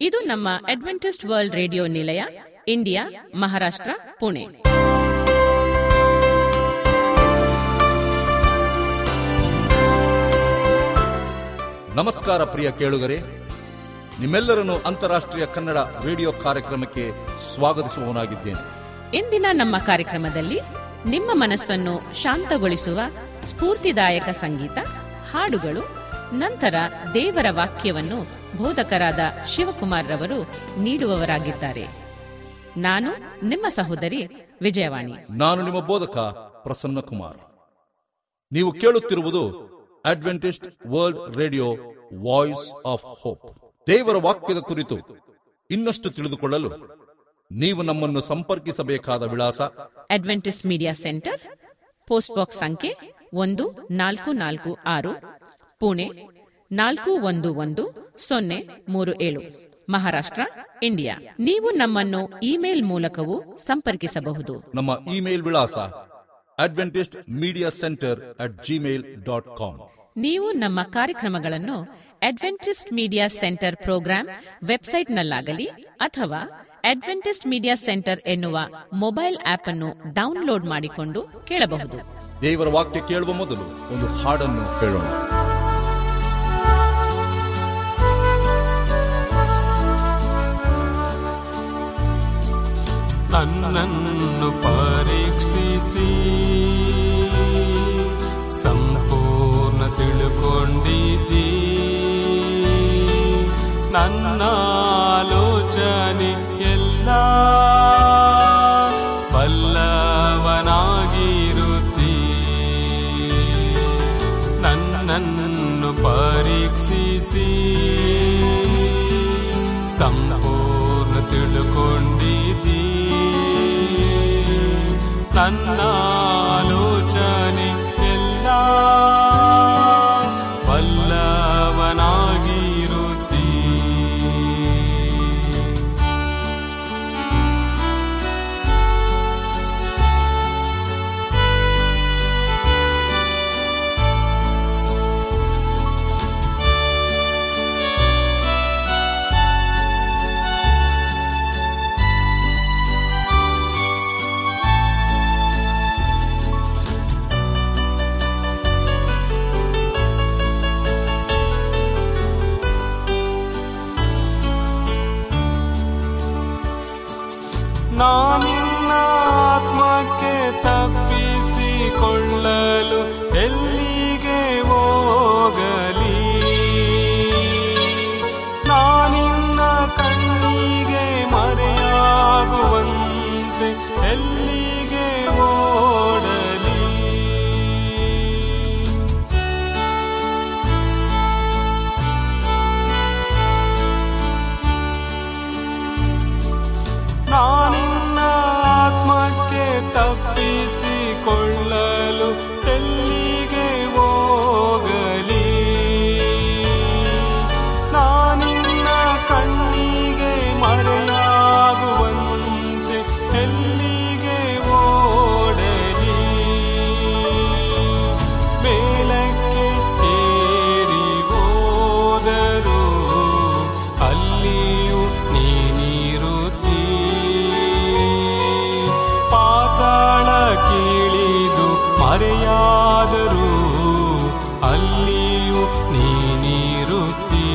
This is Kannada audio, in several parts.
ಇದು ನಮ್ಮ ಅಡ್ವೆಂಟಿಸ್ಟ್ ವರ್ಲ್ಡ್ ರೇಡಿಯೋ ನಿಲಯ ಇಂಡಿಯಾ ಮಹಾರಾಷ್ಟ್ರ ಪುಣೆ ನಮಸ್ಕಾರ ಪ್ರಿಯ ಕೇಳುಗರೆ ನಿಮ್ಮೆಲ್ಲರನ್ನು ಅಂತಾರಾಷ್ಟ್ರೀಯ ಕನ್ನಡ ರೇಡಿಯೋ ಕಾರ್ಯಕ್ರಮಕ್ಕೆ ಸ್ವಾಗತಿಸುವವನಾಗಿದ್ದೇನೆ ಇಂದಿನ ನಮ್ಮ ಕಾರ್ಯಕ್ರಮದಲ್ಲಿ ನಿಮ್ಮ ಮನಸ್ಸನ್ನು ಶಾಂತಗೊಳಿಸುವ ಸ್ಫೂರ್ತಿದಾಯಕ ಸಂಗೀತ ಹಾಡುಗಳು ನಂತರ ದೇವರ ವಾಕ್ಯವನ್ನು ಬೋಧಕರಾದ ಶಿವಕುಮಾರ್ ರವರು ನೀಡುವವರಾಗಿದ್ದಾರೆ ನಾನು ನಿಮ್ಮ ಸಹೋದರಿ ವಿಜಯವಾಣಿ ನಾನು ನಿಮ್ಮ ಬೋಧಕ ಪ್ರಸನ್ನ ಕುಮಾರ್ ನೀವು ಕೇಳುತ್ತಿರುವುದು Adventist World Radio Voice of Hope ದೇವರ ವಾಕ್ಯದ ಕುರಿತು ಇನ್ನಷ್ಟು ತಿಳಿದುಕೊಳ್ಳಲು ನೀವು ನಮ್ಮನ್ನು ಸಂಪರ್ಕಿಸಬೇಕಾದ ವಿಳಾಸ Adventist Media Centre post box ಸಂಖ್ಯೆ ಒಂದು ನಾಲ್ಕು ನಾಲ್ಕು ಆರು ಪುಣೆ ನಾಲ್ಕು ಒಂದು ಒಂದು ಸೊನ್ನೆ ಮೂರು ಏಳು ಮಹಾರಾಷ್ಟ್ರ ಇಂಡಿಯಾ ನೀವು ನಮ್ಮನ್ನು ಇಮೇಲ್ ಮೂಲಕವೂ ಸಂಪರ್ಕಿಸಬಹುದು ನಮ್ಮ ಇಮೇಲ್ ವಿಳಾಸ Adventist Media Centre at Gmail dot com ನೀವು ನಮ್ಮ ಕಾರ್ಯಕ್ರಮಗಳನ್ನು ಅಡ್ವೆಂಟಿಸ್ಟ್ ಮೀಡಿಯಾ ಸೆಂಟರ್ ಪ್ರೋಗ್ರಾಂ ವೆಬ್ಸೈಟ್ನಲ್ಲಾಗಲಿ ಅಥವಾ ಅಡ್ವೆಂಟಿಸ್ಟ್ ಮೀಡಿಯಾ ಸೆಂಟರ್ ಎನ್ನುವ ಮೊಬೈಲ್ ಆಪ್ ಅನ್ನು ಡೌನ್ಲೋಡ್ ಮಾಡಿಕೊಂಡು ಕೇಳಬಹುದು ದೇವರ ವಾಕ್ಯ ಕೇಳುವ ಮೊದಲು ಒಂದು ಹಾಡನ್ನು ಕೇಳೋಣ ನನ್ನನ್ನು ಪರೀಕ್ಷಿಸಿ ಸಂಪೂರ್ಣ ತಿಳುಕೊಂಡಿದ್ದೀ ನನ್ನ ಆಲೋಚನೆ ಎಲ್ಲ ಬಲ್ಲವನಾಗಿರುತ್ತೀ ನನ್ನನ್ನು ಪರೀಕ್ಷಿಸಿ ಸಂಪೂರ್ಣ ತಿಳುಕೊಂಡಿದ್ದೀ ನನ್ನ ಆಲೋಚನೆ ಎಲ್ಲ ಬಲ್ಲವನಾಗಿರುತ್ತೀ ನಾನಿನ್ನ ಆತ್ಮಕ್ಕೆ ತಪ್ಪಿಸಿಕೊಳ್ಳಲು ಎಲ್ಲಿಗೆ ಹೋಗಲಿ ನಾನಿನ್ನ ಕಣ್ಣಿಗೆ ಮರೆಯಾಗುವಂತೆ ಎಲ್ಲಿಗೆ ಓಡಲಿ ನಾನಿನ್ನ ಆತ್ಮಕ್ಕೆ ತಪ್ಪಿಸಿಕೊಳ್ಳಲು ಎಲ್ಲಿಗೆ ಹೋಗಲಿ ನಾನಿನ್ನ ಕಣ್ಣಿಗೆ ಮರೆಯಾಗುವಂತೆ ಎಲ್ಲಿಗೆ ಓಡಲಿ ಮೇಲಕ್ಕೆ ಏರಿ ಹೋದರು ಅಲ್ಲಿಯೂ ನೀನಿರುತ್ತೀ ಪಾತಾಳ ಕೀಳಿದು ಮರೆಯಾದರೂ ಅಲ್ಲಿಯೂ ನೀನಿರುತ್ತೀ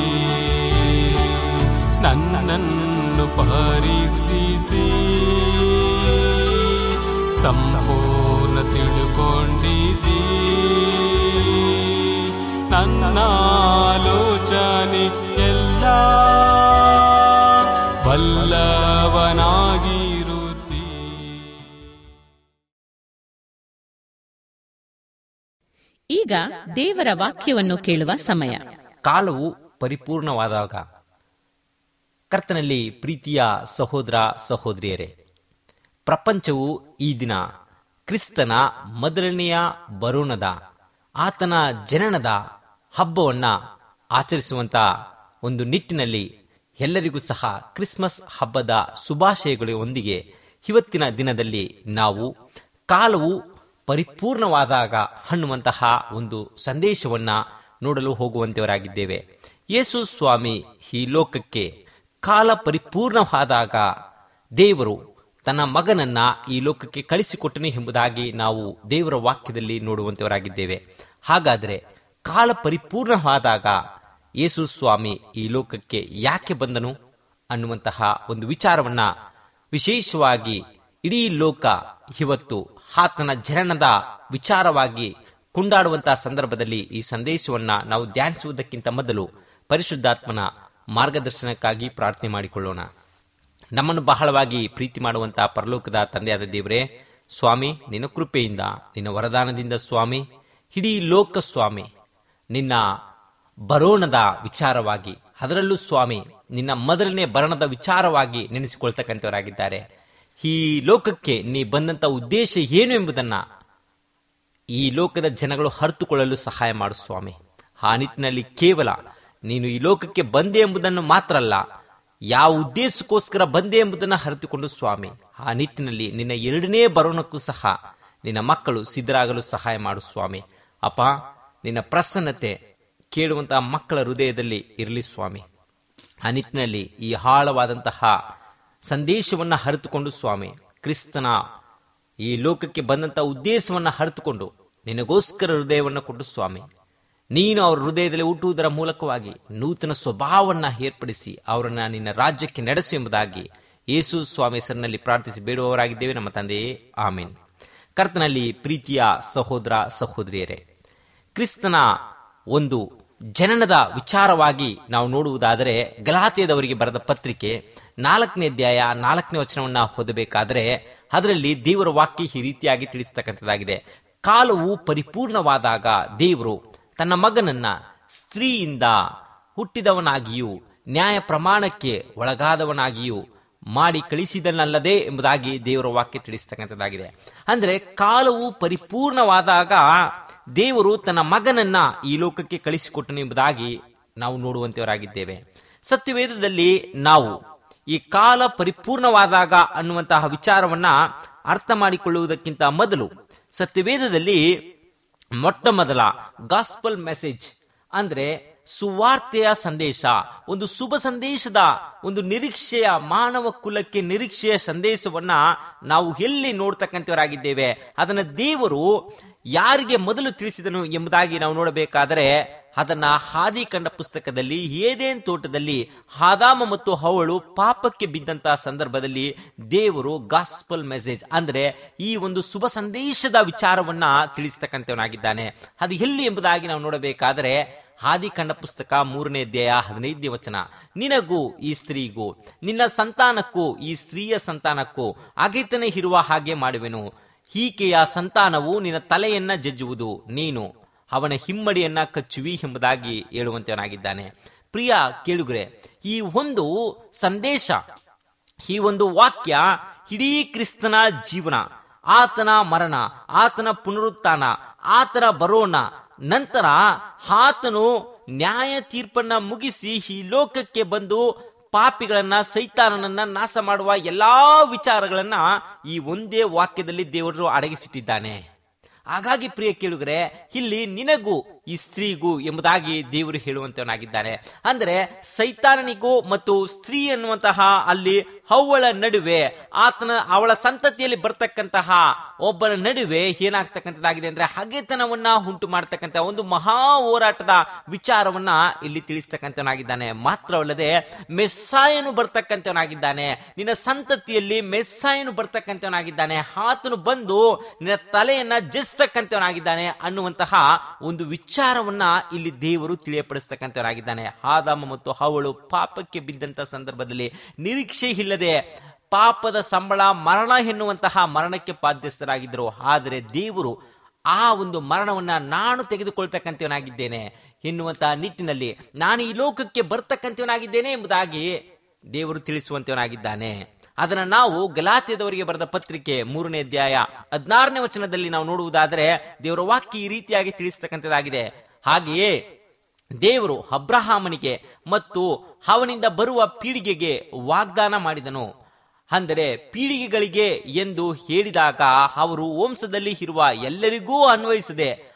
ನನ್ನನ್ನು ಪರೀಕ್ಷಿಸಿ ಸಂಪೂರ್ಣ ತಿಳುಕೊಂಡಿದ್ದೀ ನನ್ನ ಆಲೋಚನೆ ಎಲ್ಲ ಬಲ್ಲವನಾಗಿರುತ್ತೀ ಈಗ ದೇವರ ವಾಕ್ಯವನ್ನು ಕೇಳುವ ಸಮಯ ಕಾಲವು ಪರಿಪೂರ್ಣವಾದಾಗ ಕರ್ತನಲ್ಲಿ ಪ್ರೀತಿಯ ಸಹೋದರ ಸಹೋದರಿಯರೇ ಪ್ರಪಂಚವು ಈ ದಿನ ಕ್ರಿಸ್ತನ ಮೊದಲನೆಯ ಬರೋಣದ ಆತನ ಜನನದ ಹಬ್ಬವನ್ನ ಆಚರಿಸುವಂತ ಒಂದು ನಿಟ್ಟಿನಲ್ಲಿ ಎಲ್ಲರಿಗೂ ಸಹ ಕ್ರಿಸ್ಮಸ್ ಹಬ್ಬದ ಶುಭಾಶಯಗಳೊಂದಿಗೆ ಇವತ್ತಿನ ದಿನದಲ್ಲಿ ನಾವು ಕಾಲವು ಪರಿಪೂರ್ಣವಾದಾಗ ಅನ್ನುವಂತಹ ಒಂದು ಸಂದೇಶವನ್ನ ನೋಡಲು ಹೋಗುವಂತವರಾಗಿದ್ದೇವೆ ಯೇಸು ಸ್ವಾಮಿ ಈ ಲೋಕಕ್ಕೆ ಕಾಲ ಪರಿಪೂರ್ಣವಾದಾಗ ದೇವರು ತನ್ನ ಮಗನನ್ನ ಈ ಲೋಕಕ್ಕೆ ಕಳಿಸಿಕೊಟ್ಟನು ಎಂಬುದಾಗಿ ನಾವು ದೇವರ ವಾಕ್ಯದಲ್ಲಿ ನೋಡುವಂತವರಾಗಿದ್ದೇವೆ ಹಾಗಾದರೆ ಕಾಲ ಪರಿಪೂರ್ಣವಾದಾಗ ಯೇಸು ಸ್ವಾಮಿ ಈ ಲೋಕಕ್ಕೆ ಯಾಕೆ ಬಂದನು ಅನ್ನುವಂತಹ ಒಂದು ವಿಚಾರವನ್ನ ವಿಶೇಷವಾಗಿ ಇಡೀ ಲೋಕ ಇವತ್ತು ಆತನ ಜನನದ ವಿಚಾರವಾಗಿ ಕೊಂಡಾಡುವಂತಹ ಸಂದರ್ಭದಲ್ಲಿ ಈ ಸಂದೇಶವನ್ನ ನಾವು ಧ್ಯಾನಿಸುವುದಕ್ಕಿಂತ ಮೊದಲು ಪರಿಶುದ್ಧಾತ್ಮನ ಮಾರ್ಗದರ್ಶನಕ್ಕಾಗಿ ಪ್ರಾರ್ಥನೆ ಮಾಡಿಕೊಳ್ಳೋಣ ನಮ್ಮನ್ನು ಬಹಳವಾಗಿ ಪ್ರೀತಿ ಮಾಡುವಂತಹ ಪರಲೋಕದ ತಂದೆಯಾದ ದೇವರೇ ಸ್ವಾಮಿ ನಿನ್ನ ಕೃಪೆಯಿಂದ ನಿನ್ನ ವರದಾನದಿಂದ ಸ್ವಾಮಿ ಇಡೀ ಲೋಕ ಸ್ವಾಮಿ ನಿನ್ನ ಬರೋಣದ ವಿಚಾರವಾಗಿ ಅದರಲ್ಲೂ ಸ್ವಾಮಿ ನಿನ್ನ ಮೊದಲನೇ ಬರಣದ ವಿಚಾರವಾಗಿ ನೆನೆಸಿಕೊಳ್ತಕ್ಕಂಥವರಾಗಿದ್ದಾರೆ ಈ ಲೋಕಕ್ಕೆ ನೀ ಬಂದಂತ ಉದ್ದೇಶ ಏನು ಎಂಬುದನ್ನ ಈ ಲೋಕದ ಜನಗಳು ಅರ್ಥಕೊಳ್ಳಲು ಸಹಾಯ ಮಾಡು ಸ್ವಾಮಿ ಆ ನಿಟ್ಟಿನಲ್ಲಿ ಕೇವಲ ನೀನು ಈ ಲೋಕಕ್ಕೆ ಬಂದೆ ಎಂಬುದನ್ನು ಮಾತ್ರ ಅಲ್ಲ ಯಾವ ಉದ್ದೇಶಕ್ಕೋಸ್ಕರ ಬಂದೆ ಎಂಬುದನ್ನು ಅರಿತುಕೊಂಡು ಸ್ವಾಮಿ ಆ ನಿಟ್ಟಿನಲ್ಲಿ ನಿನ್ನ ಎರಡನೇ ಬರೋಣಕ್ಕೂ ಸಹ ನಿನ್ನ ಮಕ್ಕಳು ಸಿದ್ಧರಾಗಲು ಸಹಾಯ ಮಾಡು ಸ್ವಾಮಿ ಅಪ್ಪ ನಿನ್ನ ಪ್ರಸನ್ನತೆ ಕೇಳುವಂತಹ ಮಕ್ಕಳ ಹೃದಯದಲ್ಲಿ ಇರಲಿ ಸ್ವಾಮಿ ಆ ನಿಟ್ಟಿನಲ್ಲಿ ಈ ಆಳವಾದಂತಹ ಸಂದೇಶವನ್ನ ಹರಿತುಕೊಂಡು ಸ್ವಾಮಿ ಕ್ರಿಸ್ತನ ಈ ಲೋಕಕ್ಕೆ ಬಂದಂತ ಉದ್ದೇಶವನ್ನ ಹರಿತುಕೊಂಡು ನಿನಗೋಸ್ಕರ ಹೃದಯವನ್ನು ಕೊಟ್ಟು ಸ್ವಾಮಿ ನೀನು ಅವರ ಹೃದಯದಲ್ಲಿ ಹುಟ್ಟುವುದರ ಮೂಲಕವಾಗಿ ನೂತನ ಸ್ವಭಾವವನ್ನ ಏರ್ಪಡಿಸಿ ಅವರನ್ನ ನಿನ್ನ ರಾಜ್ಯಕ್ಕೆ ನಡೆಸು ಎಂಬುದಾಗಿ ಯೇಸು ಸ್ವಾಮಿ ಹೆಸರಿನಲ್ಲಿ ಪ್ರಾರ್ಥಿಸಿ ಬೇಡುವವರಾಗಿದ್ದೇವೆ ನಮ್ಮ ತಂದೆಯೇ ಆಮೀನ್ ಕರ್ತನಲ್ಲಿ ಪ್ರೀತಿಯ ಸಹೋದರ ಸಹೋದರಿಯರೇ ಕ್ರಿಸ್ತನ ಒಂದು ಜನನದ ವಿಚಾರವಾಗಿ ನಾವು ನೋಡುವುದಾದರೆ ಗಲಾತೆಯದವರಿಗೆ ಬರೆದ ಪತ್ರಿಕೆ ನಾಲ್ಕನೇ ಅಧ್ಯಾಯ ನಾಲ್ಕನೇ ವಚನವನ್ನ ಓದಬೇಕಾದರೆ ಅದರಲ್ಲಿ ದೇವರ ವಾಕ್ಯ ಈ ರೀತಿಯಾಗಿ ತಿಳಿಸ್ತಕ್ಕಂಥದ್ದಾಗಿದೆ ಕಾಲವು ಪರಿಪೂರ್ಣವಾದಾಗ ದೇವರು ತನ್ನ ಮಗನನ್ನ ಸ್ತ್ರೀಯಿಂದ ಹುಟ್ಟಿದವನಾಗಿಯೂ ನ್ಯಾಯ ಪ್ರಮಾಣಕ್ಕೆ ಒಳಗಾದವನಾಗಿಯೂ ಮಾಡಿ ಕಳಿಸಿದನಲ್ಲದೆ ಎಂಬುದಾಗಿ ದೇವರ ವಾಕ್ಯ ತಿಳಿಸ್ತಕ್ಕಂಥದ್ದಾಗಿದೆ ಅಂದ್ರೆ ಕಾಲವು ಪರಿಪೂರ್ಣವಾದಾಗ ದೇವರು ತನ್ನ ಮಗನನ್ನ ಈ ಲೋಕಕ್ಕೆ ಕಳಿಸಿಕೊಟ್ಟನು ಎಂಬುದಾಗಿ ನಾವು ನೋಡುವಂತವರಾಗಿದ್ದೇವೆ ಸತ್ಯವೇದದಲ್ಲಿ ನಾವು ಈ ಕಾಲ ಪರಿಪೂರ್ಣವಾದಾಗ ಅನ್ನುವಂತಹ ವಿಚಾರವನ್ನ ಅರ್ಥ ಮಾಡಿಕೊಳ್ಳುವುದಕ್ಕಿಂತ ಮೊದಲು ಸತ್ಯವೇದದಲ್ಲಿ ಮೊಟ್ಟ ಮೊದಲ ಗಾಸ್ಪಲ್ ಮೆಸೇಜ್ ಅಂದ್ರೆ ಸುವಾರ್ತೆಯ ಸಂದೇಶ ಒಂದು ಶುಭ ಸಂದೇಶದ ಒಂದು ನಿರೀಕ್ಷೆಯ ಮಾನವ ಕುಲಕ್ಕೆ ನಿರೀಕ್ಷೆಯ ಸಂದೇಶವನ್ನ ನಾವು ಎಲ್ಲಿ ನೋಡ್ತಕ್ಕಂಥವರಾಗಿದ್ದೇವೆ ಅದನ್ನ ದೇವರು ಯಾರಿಗೆ ಮೊದಲು ತಿಳಿಸಿದನು ಎಂಬುದಾಗಿ ನಾವು ನೋಡಬೇಕಾದರೆ ಅದನ್ನ ಹಾದಿ ಕಂಡ ಪುಸ್ತಕದಲ್ಲಿ ಏದೇನ್ ತೋಟದಲ್ಲಿ ಹಾದಾಮ ಮತ್ತು ಹವಳು ಪಾಪಕ್ಕೆ ಬಿದ್ದಂತಹ ಸಂದರ್ಭದಲ್ಲಿ ದೇವರು ಗಾಸ್ಪಲ್ ಮೆಸೇಜ್ ಅಂದ್ರೆ ಈ ಒಂದು ಶುಭ ಸಂದೇಶದ ವಿಚಾರವನ್ನ ತಿಳಿಸ್ತಕ್ಕಂಥವನಾಗಿದ್ದಾನೆ ಅದು ಎಲ್ಲಿ ಎಂಬುದಾಗಿ ನಾವು ನೋಡಬೇಕಾದರೆ ಆದಿಕಂಡ ಪುಸ್ತಕ ಮೂರನೇ ಅಧ್ಯಾಯ ಹದಿನೈದನೇ ವಚನ ನಿನಗೂ ಈ ಸ್ತ್ರೀಗೂ ನಿನ್ನ ಸಂತಾನಕ್ಕೂ ಈ ಸ್ತ್ರೀಯ ಸಂತಾನಕ್ಕೂ ಅಗೆತನೆ ಇರುವ ಹಾಗೆ ಮಾಡುವೆನು ಈಕೆಯ ಸಂತಾನವು ನಿನ್ನ ತಲೆಯನ್ನ ಜಜ್ಜುವುದು ನೀನು ಅವನ ಹಿಮ್ಮಡಿಯನ್ನ ಕಚ್ಚುವಿ ಎಂಬುದಾಗಿ ಹೇಳುವಂತವನಾಗಿದ್ದಾನೆ ಪ್ರಿಯ ಕೇಳುಗರೆ ಈ ಒಂದು ಸಂದೇಶ ಈ ಒಂದು ವಾಕ್ಯ ಇಡೀ ಕ್ರಿಸ್ತನ ಜೀವನ ಆತನ ಮರಣ ಆತನ ಪುನರುತ್ಥಾನ ಆತನ ಬರೋಣ ನಂತರ ಆತನು ನ್ಯಾಯ ತೀರ್ಪನ್ನ ಮುಗಿಸಿ ಈ ಲೋಕಕ್ಕೆ ಬಂದು ಪಾಪಿಗಳನ್ನ ಸೈತಾನನನ್ನ ನಾಶ ಮಾಡುವ ಎಲ್ಲಾ ವಿಚಾರಗಳನ್ನ ಈ ಒಂದೇ ವಾಕ್ಯದಲ್ಲಿ ದೇವರು ಅಡಗಿಸಿಟ್ಟಿದ್ದಾನೆ ಹಾಗಾಗಿ ಪ್ರಿಯ ಕೇಳುಗರೆ ಇಲ್ಲಿ ನಿನಗೂ ಈ ಸ್ತ್ರೀಗೂ ಎಂಬುದಾಗಿ ದೇವರು ಹೇಳುವಂತವನಾಗಿದ್ದಾನೆ ಅಂದ್ರೆ ಸೈತಾನನಿಗೂ ಮತ್ತು ಸ್ತ್ರೀ ಎನ್ನುವಂತಹ ಅಲ್ಲಿ ಹವ್ವಳ ನಡುವೆ ಆತನ ಅವಳ ಸಂತತಿಯಲ್ಲಿ ಬರ್ತಕ್ಕಂತಹ ಒಬ್ಬನ ನಡುವೆ ಏನಾಗ್ತಕ್ಕಂಥದ್ದಾಗಿದೆ ಅಂದ್ರೆ ಹಗೆತನವನ್ನ ಉಂಟು ಮಾಡ್ತಕ್ಕಂಥ ಒಂದು ಮಹಾ ಹೋರಾಟದ ವಿಚಾರವನ್ನ ಇಲ್ಲಿ ತಿಳಿಸ್ತಕ್ಕಂಥವನಾಗಿದ್ದಾನೆ ಮಾತ್ರವಲ್ಲದೆ ಮೆಸ್ಸಾಯನು ಬರ್ತಕ್ಕಂಥವನಾಗಿದ್ದಾನೆ ನಿನ್ನ ಸಂತತಿಯಲ್ಲಿ ಮೆಸ್ಸಾಯನು ಬರ್ತಕ್ಕಂಥವನಾಗಿದ್ದಾನೆ ಆತನು ಬಂದು ನಿನ್ನ ತಲೆಯನ್ನ ಜಸ್ತಕ್ಕಂಥವನಾಗಿದ್ದಾನೆ ಅನ್ನುವಂತಹ ಒಂದು ವಿಚಾರವನ್ನ ಇಲ್ಲಿ ದೇವರು ತಿಳಿಯಪಡಿಸ್ತಕ್ಕಂಥವನಾಗಿದ್ದಾನೆ ಆದಾಮ ಮತ್ತು ಅವಳು ಪಾಪಕ್ಕೆ ಬಿದ್ದಂತ ಸಂದರ್ಭದಲ್ಲಿ ನಿರೀಕ್ಷೆ ಇಲ್ಲದೆ ಪಾಪದ ಸಂಬಳ ಮರಣ ಎನ್ನುವಂತಹ ಮರಣಕ್ಕೆ ಬಾಧ್ಯಸ್ಥರಾಗಿದ್ದರು ಆದರೆ ದೇವರು ಆ ಒಂದು ಮರಣವನ್ನ ನಾನು ತೆಗೆದುಕೊಳ್ತಕ್ಕಂಥವನಾಗಿದ್ದೇನೆ ಎನ್ನುವಂತಹ ನಿಟ್ಟಿನಲ್ಲಿ ನಾನು ಈ ಲೋಕಕ್ಕೆ ಬರ್ತಕ್ಕಂಥವನಾಗಿದ್ದೇನೆ ಎಂಬುದಾಗಿ ದೇವರು ತಿಳಿಸುವಂತವನಾಗಿದ್ದಾನೆ ಅದನ್ನ ನಾವು ಗಲಾತ್ಯದವರಿಗೆ ಬರೆದ ಪತ್ರಿಕೆ ಮೂರನೇ ಅಧ್ಯಾಯ ಹದಿನಾರನೇ ವಚನದಲ್ಲಿ ನಾವು ನೋಡುವುದಾದರೆ ದೇವರ ವಾಕ್ಯ ಈ ರೀತಿಯಾಗಿ ತಿಳಿಸ್ತಕ್ಕಂಥದ್ದಾಗಿದೆ ಹಾಗೆಯೇ ದೇವರು ಅಬ್ರಹಾಮನಿಗೆ ಮತ್ತು ಅವನಿಂದ ಬರುವ ಪೀಳಿಗೆಗೆ ವಾಗ್ದಾನ ಮಾಡಿದನು ಅಂದರೆ ಪೀಳಿಗೆಗಳಿಗೆ ಎಂದು ಹೇಳಿದಾಗ ಅವರು ವಂಶದಲ್ಲಿ ಇರುವ ಎಲ್ಲರಿಗೂ ಅನ್ವಯಿಸದೆ